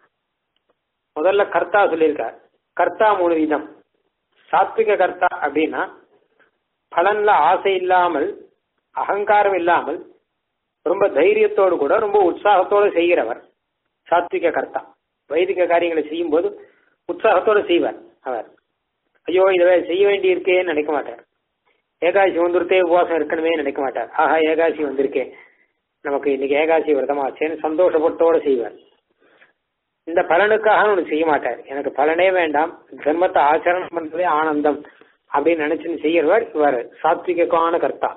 முதல்ல கர்த்தா சொல்லியிருக்கார் கர்த்தா மூணு விதம் சாத்விக கர்த்தா அப்படின்னா பலன்ல ஆசை இல்லாமல் அகங்காரம் இல்லாமல் ரொம்ப தைரியத்தோடு கூட ரொம்ப உற்சாகத்தோடு செய்கிறவர் சாத்விக கர்த்தா வைதிக காரியங்களை செய்யும் போது உற்சாகத்தோடு செய்வார் அவர் ஐயோ இதை செய்ய வேண்டி இருக்கேன்னு நினைக்க மாட்டார் ஏகாசி வந்துருத்தே உபவாசம் இருக்கணுமே நினைக்க மாட்டார் ஆஹா ஏகாசி வந்திருக்கே நமக்கு இன்னைக்கு ஏகாசி விரதமாச்சேன்னு சந்தோஷப்பட்டோட செய்வார் இந்த பலனுக்காக ஒன்று செய்ய மாட்டார் எனக்கு பலனே வேண்டாம் தர்மத்தை ஆச்சரணம் பண்றதே ஆனந்தம் அப்படின்னு நினைச்சுன்னு செய்யறவர் இவர் சாத்விகமான கர்த்தா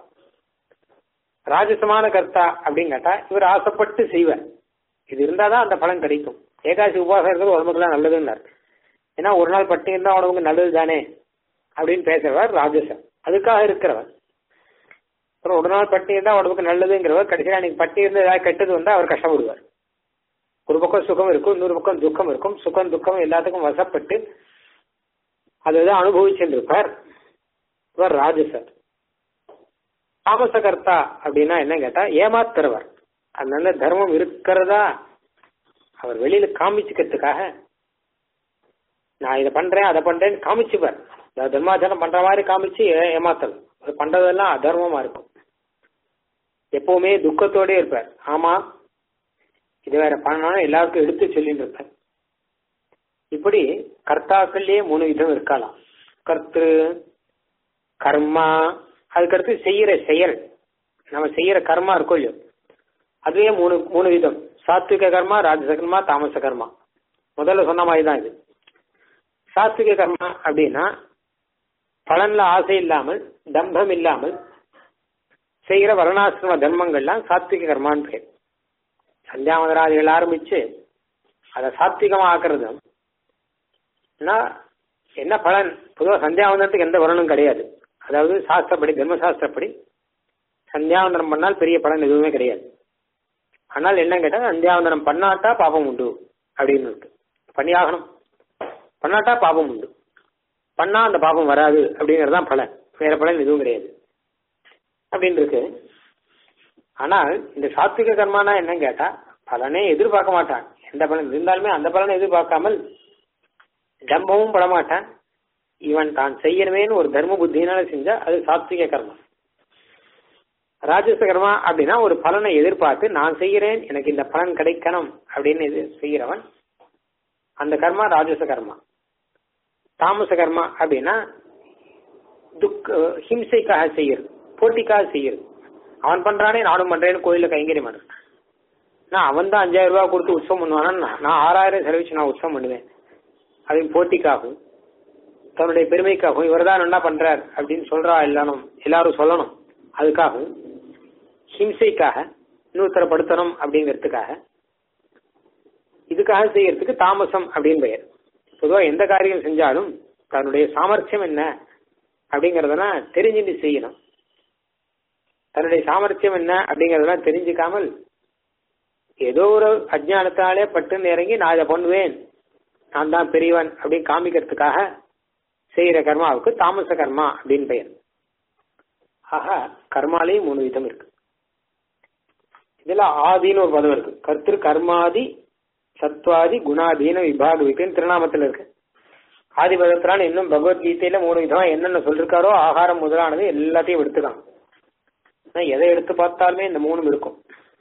ராஜசமான கர்த்தா அப்படின்னு கேட்டா இவர் ஆசைப்பட்டு செய்வார் இது இருந்தாதான் அந்த பலன் கிடைக்கும் ஏகாசி உபவாசம் இருக்கிறது உடம்புக்குலாம் நல்லதுன்னார் ஏன்னா ஒரு நாள் பட்டி இருந்தா உடம்புக்கு நல்லது தானே அப்படின்னு பேசுறவர் ராஜசன் அதுக்காக இருக்கிறவர் அப்புறம் ஒரு நாள் பட்டி இருந்தா உடம்புக்கு நல்லதுங்கிறவர் கடைசியில் அன்னைக்கு பட்டி இருந்து ஏதாவது கெட்டது வந்தா அவர் கஷ்டப்படுவார் ஒரு பக்கம் சுகம் இருக்கும் இன்னொரு பக்கம் துக்கம் இருக்கும் சுகம் துக்கம் எல்லாத்துக்கும் வசப்பட்டு அதுதான் அனுபவிச்சுருப்பார் இவர் ராஜசர் தாமசகர்த்தா அப்படின்னா என்ன கேட்டா ஏமாத்துறவர் அதனால தர்மம் இருக்கிறதா அவர் வெளியில காமிச்சுக்கிறதுக்காக நான் இதை பண்றேன் அதை பண்றேன்னு காமிச்சுப்பார் தர்மாச்சரணம் பண்ற மாதிரி காமிச்சு ஏ- ஏமாத்தல் அது பண்றதெல்லாம் அதர்மமா இருக்கும் எப்பவுமே துக்கத்தோடே இருப்பார் ஆமா இது வேற பண்ணணும்னு எல்லாருக்கும் எடுத்து சொல்லிட்டு இருப்பார் இப்படி கர்த்தாக்கள்லயே மூணு விதம் இருக்கலாம் கர்த்து கர்மா அதுக்கடுத்து செய்யற செயல் நம்ம செய்யற கர்மா இருக்கும் இல்லையோ அதுவே மூணு மூணு விதம் சாத்விக கர்மா ராஜச கர்மா தாமச கர்மா முதல்ல சொன்ன மாதிரி தான் இது சாத்விக கர்மா அப்படின்னா பலன்ல ஆசை இல்லாமல் தம்பம் இல்லாமல் செய்கிற வர்ணாசிரம தர்மங்கள்லாம் சாத்விக கர்மான்னு பேர் சந்தியாவதராதிகள் ஆரம்பிச்சு அதை சாத்விகமா ஆக்குறதும் என்ன பலன் பொதுவாக சந்தியாவந்தனத்துக்கு எந்த வர்ணனும் கிடையாது அதாவது சாஸ்திரப்படி தர்மசாஸ்திரப்படி சந்தியாவந்தனம் பண்ணால் பெரிய பலன் எதுவுமே கிடையாது ஆனால் என்ன கேட்டா சந்தியாவந்தனம் பண்ணாட்டா பாபம் உண்டு அப்படின்னு இருக்கு பண்ணியாகணும் பண்ணாட்டா பாபம் உண்டு பண்ணா அந்த பாபம் வராது அப்படிங்கறதுதான் பலன் வேற பலன் எதுவும் கிடையாது அப்படின்னு இருக்கு ஆனால் இந்த சாத்விக கர்மானா என்னன்னு கேட்டா பலனே எதிர்பார்க்க மாட்டான் எந்த பலன் இருந்தாலுமே அந்த பலனை எதிர்பார்க்காமல் ஜம்பமும் படமாட்டான் இவன் தான் செய்யணுமேன்னு ஒரு தர்ம புத்தினால செஞ்சா அது சாத்விக கர்மா ராஜச கர்மா அப்படின்னா ஒரு பலனை எதிர்பார்த்து நான் செய்கிறேன் எனக்கு இந்த பலன் கிடைக்கணும் அப்படின்னு இது செய்கிறவன் அந்த கர்மா ராஜச கர்மா தாமச கர்மா அப்படின்னா துக்க ஹிம்சைக்காக செய்யறது போட்டிக்காக செய்யறது அவன் பண்றானே நானும் பண்றேன்னு கோயில கைங்கரியம் பண்றேன் நான் அவன் தான் அஞ்சாயிரம் ரூபாய் கொடுத்து உற்சவம் பண்ணுவானா நான் ஆறாயிரம் செலவிச்சு நான் உற்சவம் பண்ணுவேன் அது போட்டிக்காகவும் தன்னுடைய பெருமைக்காகவும் இவர் தான் என்ன பண்றார் அப்படின்னு சொல்றா எல்லாரும் எல்லாரும் சொல்லணும் அதுக்காகவும் ஹிம்சைக்காக இன்னொருத்தரப்படுத்தணும் அப்படிங்கிறதுக்காக இதுக்காக செய்யறதுக்கு தாமசம் அப்படின்னு பெயர் பொதுவாக எந்த காரியம் செஞ்சாலும் தன்னுடைய சாமர்த்தியம் என்ன அப்படிங்கறதெல்லாம் தெரிஞ்சுட்டு செய்யணும் தன்னுடைய சாமர்த்தியம் என்ன அப்படிங்கறதெல்லாம் தெரிஞ்சுக்காமல் ஏதோ ஒரு அஜ்ஞானத்தாலே பட்டுன்னு இறங்கி நான் இதை பண்ணுவேன் நான் தான் பெரியவன் அப்படின்னு காமிக்கிறதுக்காக செய்யற கர்மாவுக்கு தாமச கர்மா அப்படின்னு பெயர் ஆக கர்மாலேயும் மூணு விதம் இருக்கு இதுல ஆதின்னு ஒரு பதம் இருக்கு கர்த்திரு கர்மாதி சத்வாதி குணாதீன விபாக விக்குன்னு திருநாமத்தில் இருக்கு ஆதி பதத்தினால இன்னும் பகவத்கீதையில மூணு விதமா என்னென்ன சொல்லிருக்காரோ ஆகாரம் முதலானது எல்லாத்தையும் எடுத்துக்கலாம் ஆனா எதை எடுத்து பார்த்தாலுமே இந்த மூணும் இருக்கும்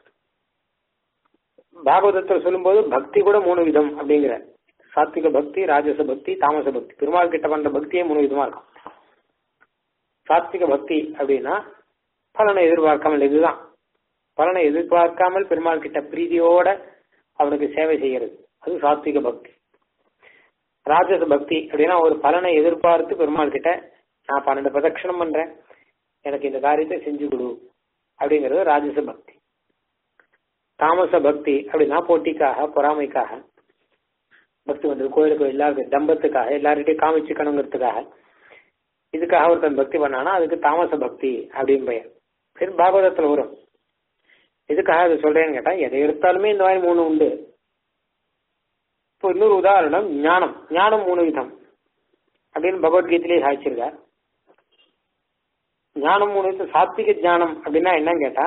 பாகவதத்தில் சொல்லும்போது பக்தி கூட மூணு விதம் அப்படிங்கிற சாத்விக பக்தி ராஜச பக்தி தாமச பக்தி பெருமாள் கிட்ட பண்ற பக்தியே மூணு விதமா இருக்கும் சாத்விக பக்தி அப்படின்னா பலனை எதிர்பார்க்காமல் இதுதான் பலனை எதிர்பார்க்காமல் பெருமாள் கிட்ட பிரீதியோட அவனுக்கு சேவை செய்யறது அது சாத்விக பக்தி ராஜச பக்தி அப்படின்னா ஒரு பலனை எதிர்பார்த்து பெருமாள் கிட்ட நான் பன்னெண்டு பிரதட்சணம் பண்றேன் எனக்கு இந்த காரியத்தை செஞ்சு கொடு அப்படிங்கிறது ராஜச பக்தி தாமச பக்தி அப்படின்னா போட்டிக்காக பொறாமைக்காக பக்தி வந்தது கோயிலுக்கு எல்லாருக்கும் தம்பத்துக்காக எல்லார்கிட்டையும் காமிச்சுக்கணுங்கிறதுக்காக இதுக்காக ஒருத்தன் பக்தி பண்ணானா அதுக்கு தாமச பக்தி அப்படின்னு பெயர் சரி பாகவதத்துல வரும் எதுக்காக அது சொல்றேன்னு கேட்டா எதை எடுத்தாலுமே இந்த மாதிரி மூணு உண்டு இப்போ இன்னொரு உதாரணம் ஞானம் ஞானம் மூணு விதம் அப்படின்னு பகவத்கீதையிலே சாதிச்சிருக்கார் ஞானம் மூணு விதம் சாத்விக ஞானம் அப்படின்னா என்னன்னு கேட்டா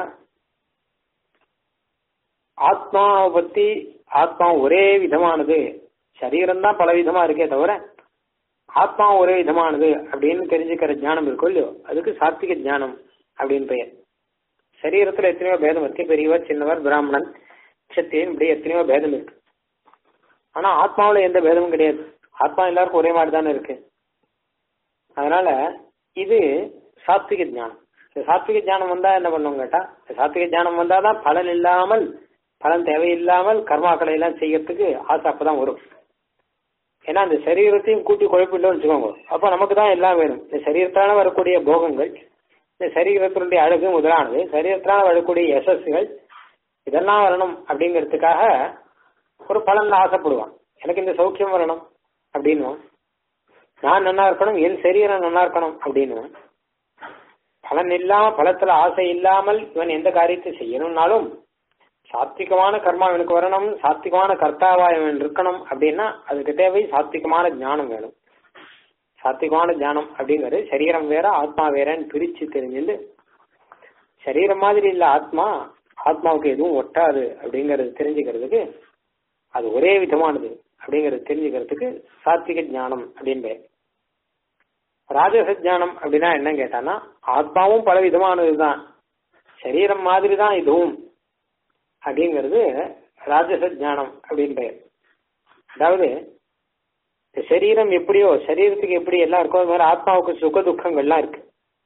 ஆத்மாவை பத்தி ஆத்மா ஒரே விதமானது சரீரம் தான் பல விதமா இருக்கே தவிர ஆத்மா ஒரே விதமானது அப்படின்னு தெரிஞ்சுக்கிற ஞானம் இருக்கும் இல்லையோ அதுக்கு சாத்விக ஞானம் அப்படின்னு பெயர் சரீரத்துல எத்தனையோ பேதம் இருக்கு பெரியவர் சின்னவர் பிராமணன் சத்தியன் இப்படி எத்தனையோ பேதம் இருக்கு ஆனா ஆத்மாவுல எந்த பேதமும் கிடையாது ஆத்மா எல்லாருக்கும் ஒரே மாதிரி தானே இருக்கு அதனால இது சாத்விக ஞானம் இந்த சாத்விக ஞானம் வந்தா என்ன பண்ணுவோம் கேட்டா இந்த சாத்விக ஞானம் வந்தாதான் பலன் இல்லாமல் பலன் தேவையில்லாமல் கர்மாக்களை எல்லாம் செய்யறதுக்கு ஆசை அப்பதான் வரும் ஏன்னா அந்த சரீரத்தையும் கூட்டி குழப்பிட்டோம்னு வச்சுக்கோங்க அப்ப நமக்கு தான் எல்லாம் வேணும் இந்த சரீரத்தால வரக்கூடிய போகங்கள் இந்த சரீரத்தினுடைய அழகு முதலானது சரீரத்தால் வரக்கூடிய யசஸ்கள் இதெல்லாம் வரணும் அப்படிங்கிறதுக்காக ஒரு பலன் ஆசைப்படுவான் எனக்கு இந்த சௌக்கியம் வரணும் அப்படின்னுவான் நான் நல்லா இருக்கணும் என் சரீரம் நல்லா இருக்கணும் அப்படின்னுவான் பலன் இல்லாம பலத்துல ஆசை இல்லாமல் இவன் எந்த காரியத்தை செய்யணும்னாலும் சாத்விகமான கர்மா இவனுக்கு வரணும் சாத்விகமான கர்த்தாவா இவன் இருக்கணும் அப்படின்னா அதுக்கு தேவை சாத்விகமான ஞானம் வேணும் சாத்விகமான ஞானம் அப்படிங்கிறது சரீரம் வேற ஆத்மா வேறன்னு பிரிச்சு தெரிஞ்சுட்டு சரீரம் மாதிரி இல்ல ஆத்மா ஆத்மாவுக்கு எதுவும் ஒட்டாது அப்படிங்கறது தெரிஞ்சுக்கிறதுக்கு அது ஒரே விதமானது அப்படிங்கறது தெரிஞ்சுக்கிறதுக்கு சாத்விக ஞானம் அப்படின்னு பேர் ராஜச ஞானம் அப்படின்னா என்ன கேட்டானா ஆத்மாவும் பல விதமானதுதான் சரீரம் மாதிரி தான் இதுவும் அப்படிங்கிறது ராஜச ஞானம் அப்படின்னு பெயர் அதாவது இந்த சரீரம் எப்படியோ சரீரத்துக்கு எப்படி எல்லாம் இருக்கோ அது மாதிரி ஆத்மாவுக்கு சுக துக்கங்கள்லாம் இருக்கு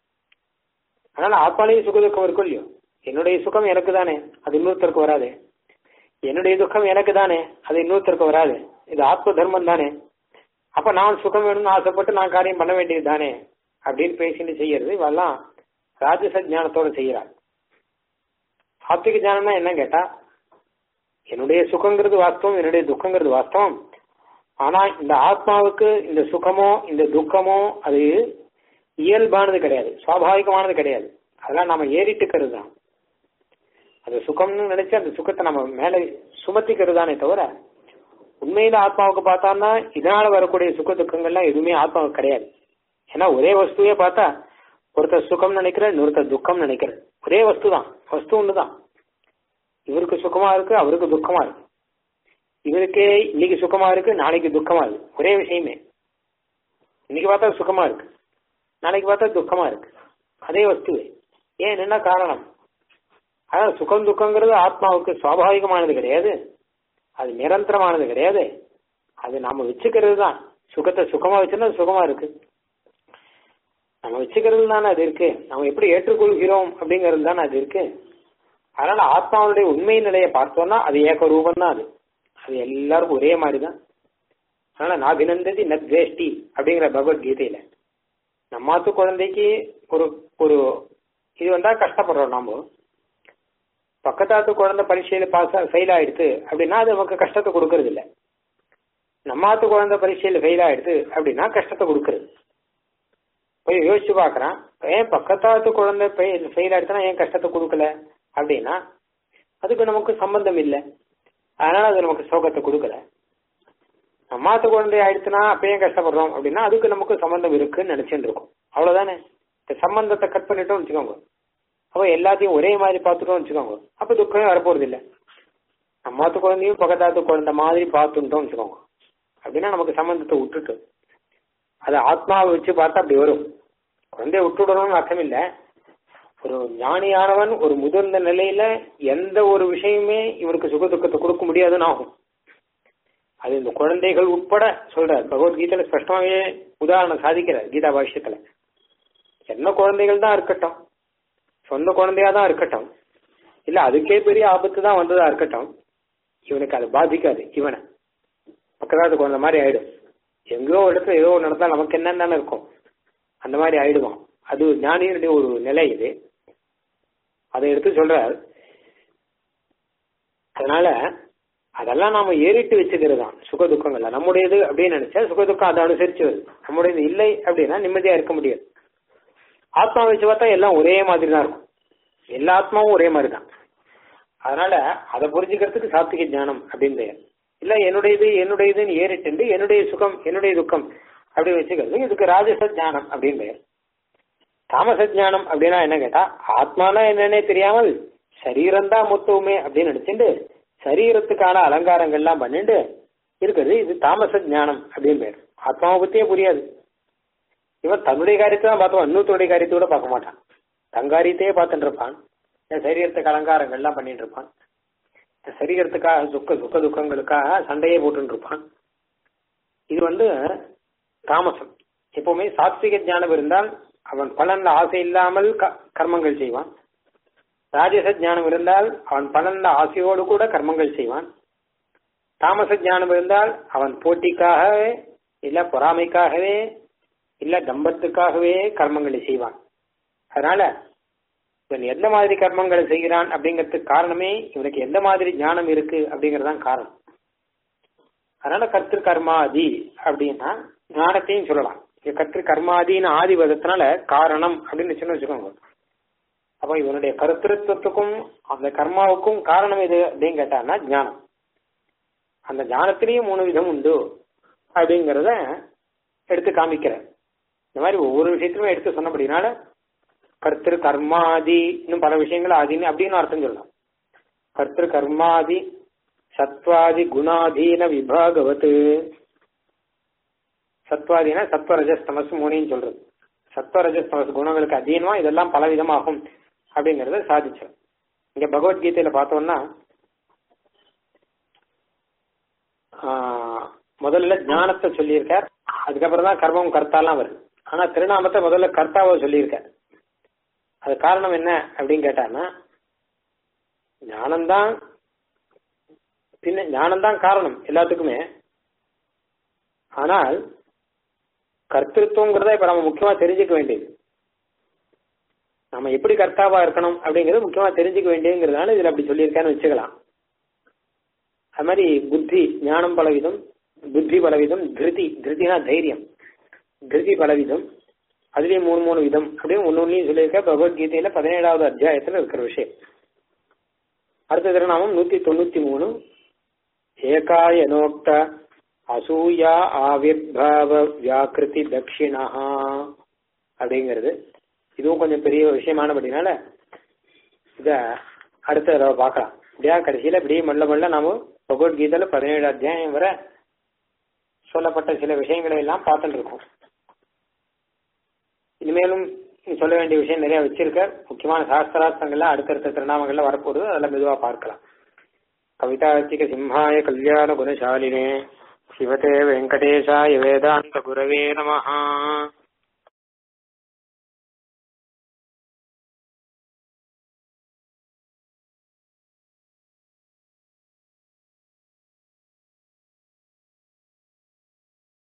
அதனால ஆத்மாலையும் சுக துக்கம் இருக்கும் இல்லையோ என்னுடைய சுகம் எனக்கு தானே அது இன்னொருத்தருக்கு வராது என்னுடைய துக்கம் எனக்கு தானே அது இன்னொருத்தருக்கு வராது இது ஆத்ம தர்மம் தானே அப்ப நான் சுகம் வேணும்னு ஆசைப்பட்டு நான் காரியம் பண்ண வேண்டியது தானே அப்படின்னு பேசிட்டு செய்யறது இவெல்லாம் ராஜச ஞானத்தோட செய்யறாள் சாத்விக ஞானம்னா என்ன கேட்டா என்னுடைய சுகங்கிறது வாஸ்தவம் என்னுடைய துக்கங்கிறது வாஸ்தவம் ஆனா இந்த ஆத்மாவுக்கு இந்த சுகமோ இந்த துக்கமோ அது இயல்பானது கிடையாது சுவாபாவிகமானது கிடையாது அதெல்லாம் நாம ஏறிட்டுக்கிறது தான் அது சுகம்னு நினைச்சு அந்த சுகத்தை நம்ம மேல சுமத்திக்கிறது தானே தவிர உண்மையில ஆத்மாவுக்கு பார்த்தான்னா இதனால வரக்கூடிய சுக துக்கங்கள்லாம் எதுவுமே ஆத்மாவுக்கு கிடையாது ஏன்னா ஒரே வஸ்துவே பார்த்தா ஒருத்தர் சுகம் நினைக்கிற இன்னொருத்தர் துக்கம் நினைக்கிற ஒரே வஸ்து தான் வஸ்து ஒன்று தான் இவருக்கு சுகமா இருக்கு அவருக்கு துக்கமா இருக்கு இவருக்கே இன்னைக்கு சுகமா இருக்கு நாளைக்கு துக்கமா இருக்கு ஒரே விஷயமே இன்னைக்கு பார்த்தா சுகமா இருக்கு நாளைக்கு பார்த்தா துக்கமா இருக்கு அதே வஸ்துவே ஏன் என்ன காரணம் அதாவது சுகம் துக்கங்கிறது ஆத்மாவுக்கு சுவாபாவிகமானது கிடையாது அது நிரந்தரமானது கிடையாது அது நாம வச்சுக்கிறது தான் சுகத்தை சுகமா வச்சுன்னா அது சுகமா இருக்கு நம்ம வச்சுக்கிறது தானே அது இருக்கு நம்ம எப்படி ஏற்றுக்கொள்கிறோம் அப்படிங்கிறது தானே அது இருக்கு அதனால ஆத்மாவுடைய உண்மை நிலையை பார்த்தோம்னா அது ஏக ரூபம் தான் அது அது எல்லாருக்கும் ஒரே மாதிரி தான் அதனால நாபினந்ததி நத்வேஷ்டி அப்படிங்கிற பகவத்கீதையில நம்மாத்து குழந்தைக்கு ஒரு ஒரு இது வந்தா கஷ்டப்படுறோம் நாம பக்கத்தாத்து குழந்தை பரீட்சையில பாஸ் ஃபெயில் ஆயிடுது அப்படின்னா அது நமக்கு கஷ்டத்தை கொடுக்கறது இல்ல நம்மாத்து குழந்தை பரீட்சையில ஃபெயில் ஆயிடுது அப்படின்னா கஷ்டத்தை கொடுக்கறது போய் யோசிச்சு பாக்குறான் ஏன் பக்கத்தாத்து குழந்தை ஃபெயில் ஆயிடுச்சுன்னா ஏன் கஷ்டத்தை கொடுக்கல அப்படின்னா அதுக்கு நமக்கு சம்பந்தம் இல்லை அதனால அது நமக்கு சோகத்தை கொடுக்கல நம்மாத்து குழந்தை ஆயிடுச்சுன்னா அப்பயும் கஷ்டப்படுறோம் அப்படின்னா அதுக்கு நமக்கு சம்பந்தம் இருக்குன்னு நினைச்சுட்டு இருக்கோம் அவ்வளவுதானே இந்த சம்பந்தத்தை கட் பண்ணிட்டோம் வச்சுக்கோங்க அப்போ எல்லாத்தையும் ஒரே மாதிரி பார்த்துட்டோம் வச்சுக்கோங்க அப்ப துக்கமே வரப்போறது இல்லை நம்மாத்து குழந்தையும் பக்கத்தாத்து குழந்தை மாதிரி பார்த்துட்டோம் வச்சுக்கோங்க அப்படின்னா நமக்கு சம்பந்தத்தை விட்டுட்டு அது ஆத்மாவை வச்சு பார்த்தா அப்படி வரும் குழந்தைய விட்டுடணும்னு அர்த்தம் இல்லை ஒரு ஞானியானவன் ஒரு முதிர்ந்த நிலையில எந்த ஒரு விஷயமே இவருக்கு சுக துக்கத்தை கொடுக்க முடியாதுன்னு ஆகும் அது இந்த குழந்தைகள் உட்பட சொல்றார் பகவத்கீதையில ஸ்பஷ்டமாவே உதாரணம் சாதிக்கிறார் கீதா பாஷ்யத்துல என்ன குழந்தைகள் தான் இருக்கட்டும் சொந்த குழந்தையா தான் இருக்கட்டும் இல்ல அதுக்கே பெரிய ஆபத்து தான் வந்ததா இருக்கட்டும் இவனுக்கு அது பாதிக்காது இவனை பக்கத்தாத்து குழந்தை மாதிரி ஆயிடும் எங்கேயோ ஒரு இடத்துல ஏதோ ஒன்று நடந்தா நமக்கு என்னன்னு தானே இருக்கும் அந்த மாதிரி ஆயிடுவோம் அது ஞானியருடைய ஒரு நிலை இது அதை எடுத்து சொல்றார் அதனால அதெல்லாம் நாம ஏறிட்டு வச்சுக்கிறது தான் சுக துக்கங்கள்ல நம்முடையது அப்படின்னு நினைச்சா சுக துக்கம் அதை அனுசரிச்சு வருது நம்முடையது இல்லை அப்படின்னா நிம்மதியா இருக்க முடியாது ஆத்மா வச்சு பார்த்தா எல்லாம் ஒரே மாதிரி தான் இருக்கும் எல்லா ஆத்மாவும் ஒரே மாதிரி தான் அதனால அதை புரிஞ்சுக்கிறதுக்கு சாத்விக ஞானம் அப்படின்னு பெயர் இல்ல என்னுடையது என்னுடையதுன்னு ஏறிட்டு என்னுடைய சுகம் என்னுடைய துக்கம் அப்படி வச்சுக்கிறது இதுக்கு ராஜச ஞானம் அப்படின்னு பெயர் தாமச ஞானம் அப்படின்னா என்ன கேட்டா ஆத்மானா என்னன்னே தெரியாமல் சரீரம் தான் மொத்தவுமே அப்படின்னு நினைச்சுட்டு சரீரத்துக்கான அலங்காரங்கள்லாம் பண்ணிட்டு இருக்குது இது தாமச ஞானம் அப்படின்னு பேர் ஆத்மாவை பத்தியே புரியாது இவன் தன்னுடைய காரியத்தை தான் பார்த்துவான் இன்னொருத்தருடைய காரியத்தை கூட பார்க்க மாட்டான் தன் காரியத்தையே பார்த்துட்டு இருப்பான் என் சரீரத்துக்கு அலங்காரங்கள்லாம் பண்ணிட்டு இருப்பான் இந்த சரீரத்துக்காக சுக்க சுக்க துக்கங்களுக்காக சண்டையே போட்டுட்டு இருப்பான் இது வந்து தாமசம் எப்பவுமே சாத்விக ஞானம் இருந்தால் அவன் பலன்ல ஆசை இல்லாமல் க- கர்மங்கள் செய்வான் ராஜச ஞானம் இருந்தால் அவன் பலன்ல ஆசையோடு கூட கர்மங்கள் செய்வான் தாமச ஞானம் இருந்தால் அவன் போட்டிக்காகவே இல்ல பொறாமைக்காகவே இல்ல தம்பத்துக்காகவே கர்மங்களை செய்வான் அதனால இவன் எந்த மாதிரி கர்மங்களை செய்கிறான் அப்படிங்கிறதுக்கு காரணமே இவனுக்கு எந்த மாதிரி ஞானம் இருக்கு அப்படிங்கறதுதான் காரணம் அதனால கர்த்திரு கர்மாதி அப்படின்னா ஞானத்தையும் சொல்லலாம் இங்க கர்த்திரு கர்மாதின்னு ஆதி வதத்தினால காரணம் அப்படின்னு சொன்ன வச்சுக்கோங்க அப்ப இவனுடைய கருத்திருத்துவத்துக்கும் அந்த கர்மாவுக்கும் காரணம் எது அப்படின்னு கேட்டான்னா ஞானம் அந்த ஞானத்திலேயும் மூணு விதம் உண்டு அப்படிங்கிறத எடுத்து காமிக்கிறேன் இந்த மாதிரி ஒவ்வொரு விஷயத்திலுமே எடுத்து சொன்னபடினால கர்த்திரு கர்மாதி இன்னும் பல விஷயங்கள் ஆதின்னு அப்படின்னு அர்த்தம் சொல்லலாம் கர்த்திரு கர்மாதி சத்வாதி குணாதீன விபாகவத்து சத்வாதினா சத்வரஜஸ் தமஸ் மூணையும் சொல்றது சத்வரஜஸ் தமஸ் குணங்களுக்கு அதீனமா இதெல்லாம் பல விதமாகும் அப்படிங்கறத சாதிச்சோம் இங்க பகவத்கீதையில பார்த்தோம்னா ஆஹ், முதல்ல ஞானத்தை சொல்லியிருக்கார் அதுக்கப்புறம் தான் கர்மம் கர்த்தாலாம் வருது ஆனா திருநாமத்தை முதல்ல கர்த்தாவை சொல்லியிருக்கார் அது காரணம் என்ன அப்படின்னு கேட்டான்னா ஞானம்தான் பின்ன ஞானம்தான் காரணம் எல்லாத்துக்குமே ஆனால் கர்த்திருவங்கிறத இப்ப நம்ம முக்கியமா தெரிஞ்சுக்க வேண்டியது நம்ம எப்படி கர்த்தாவா இருக்கணும் அப்படிங்கறது முக்கியமா தெரிஞ்சுக்க வேண்டியதுங்கிறதுனால இதுல அப்படி சொல்லியிருக்கேன்னு வச்சுக்கலாம் அது மாதிரி புத்தி ஞானம் பலவிதம் புத்தி பலவிதம் திருதி திருதினா தைரியம் திருதி பலவிதம் அதுலயும் மூணு மூணு விதம் அப்படின்னு ஒன்னு ஒன்னையும் சொல்லியிருக்க பகவத்கீதையில பதினேழாவது அத்தியாயத்துல இருக்கிற விஷயம் அடுத்த திருநாமம் நூத்தி தொண்ணூத்தி மூணு ஏகாயனோக்த அசூயா ஆவிர்பாவ வியாக்கிருதி தட்சிணா அப்படிங்கிறது இதுவும் கொஞ்சம் பெரிய விஷயமானபடினால இத அடுத்த தடவை பார்க்கலாம் இப்படியா கடைசியில இப்படியே மெல்ல மெல்ல நாம பகவத்கீதையில பதினேழு அத்தியாயம் வரை சொல்லப்பட்ட சில விஷயங்களை எல்லாம் பார்த்துட்டு இருக்கோம் இனிமேலும் சொல்ல வேண்டிய விஷயம் நிறைய வச்சிருக்க முக்கியமான சாஸ்திரார்த்தங்கள்லாம் அடுத்தடுத்த திருநாமங்கள்ல வரப்போகுது அதெல்லாம் மெதுவா பார்க்கலாம் கவிதார்த்திக சிம்ஹாய கல்யாண குணசாலினே சிவதே வெங்கடேஷாய வேதாந்த குரவே நமஹா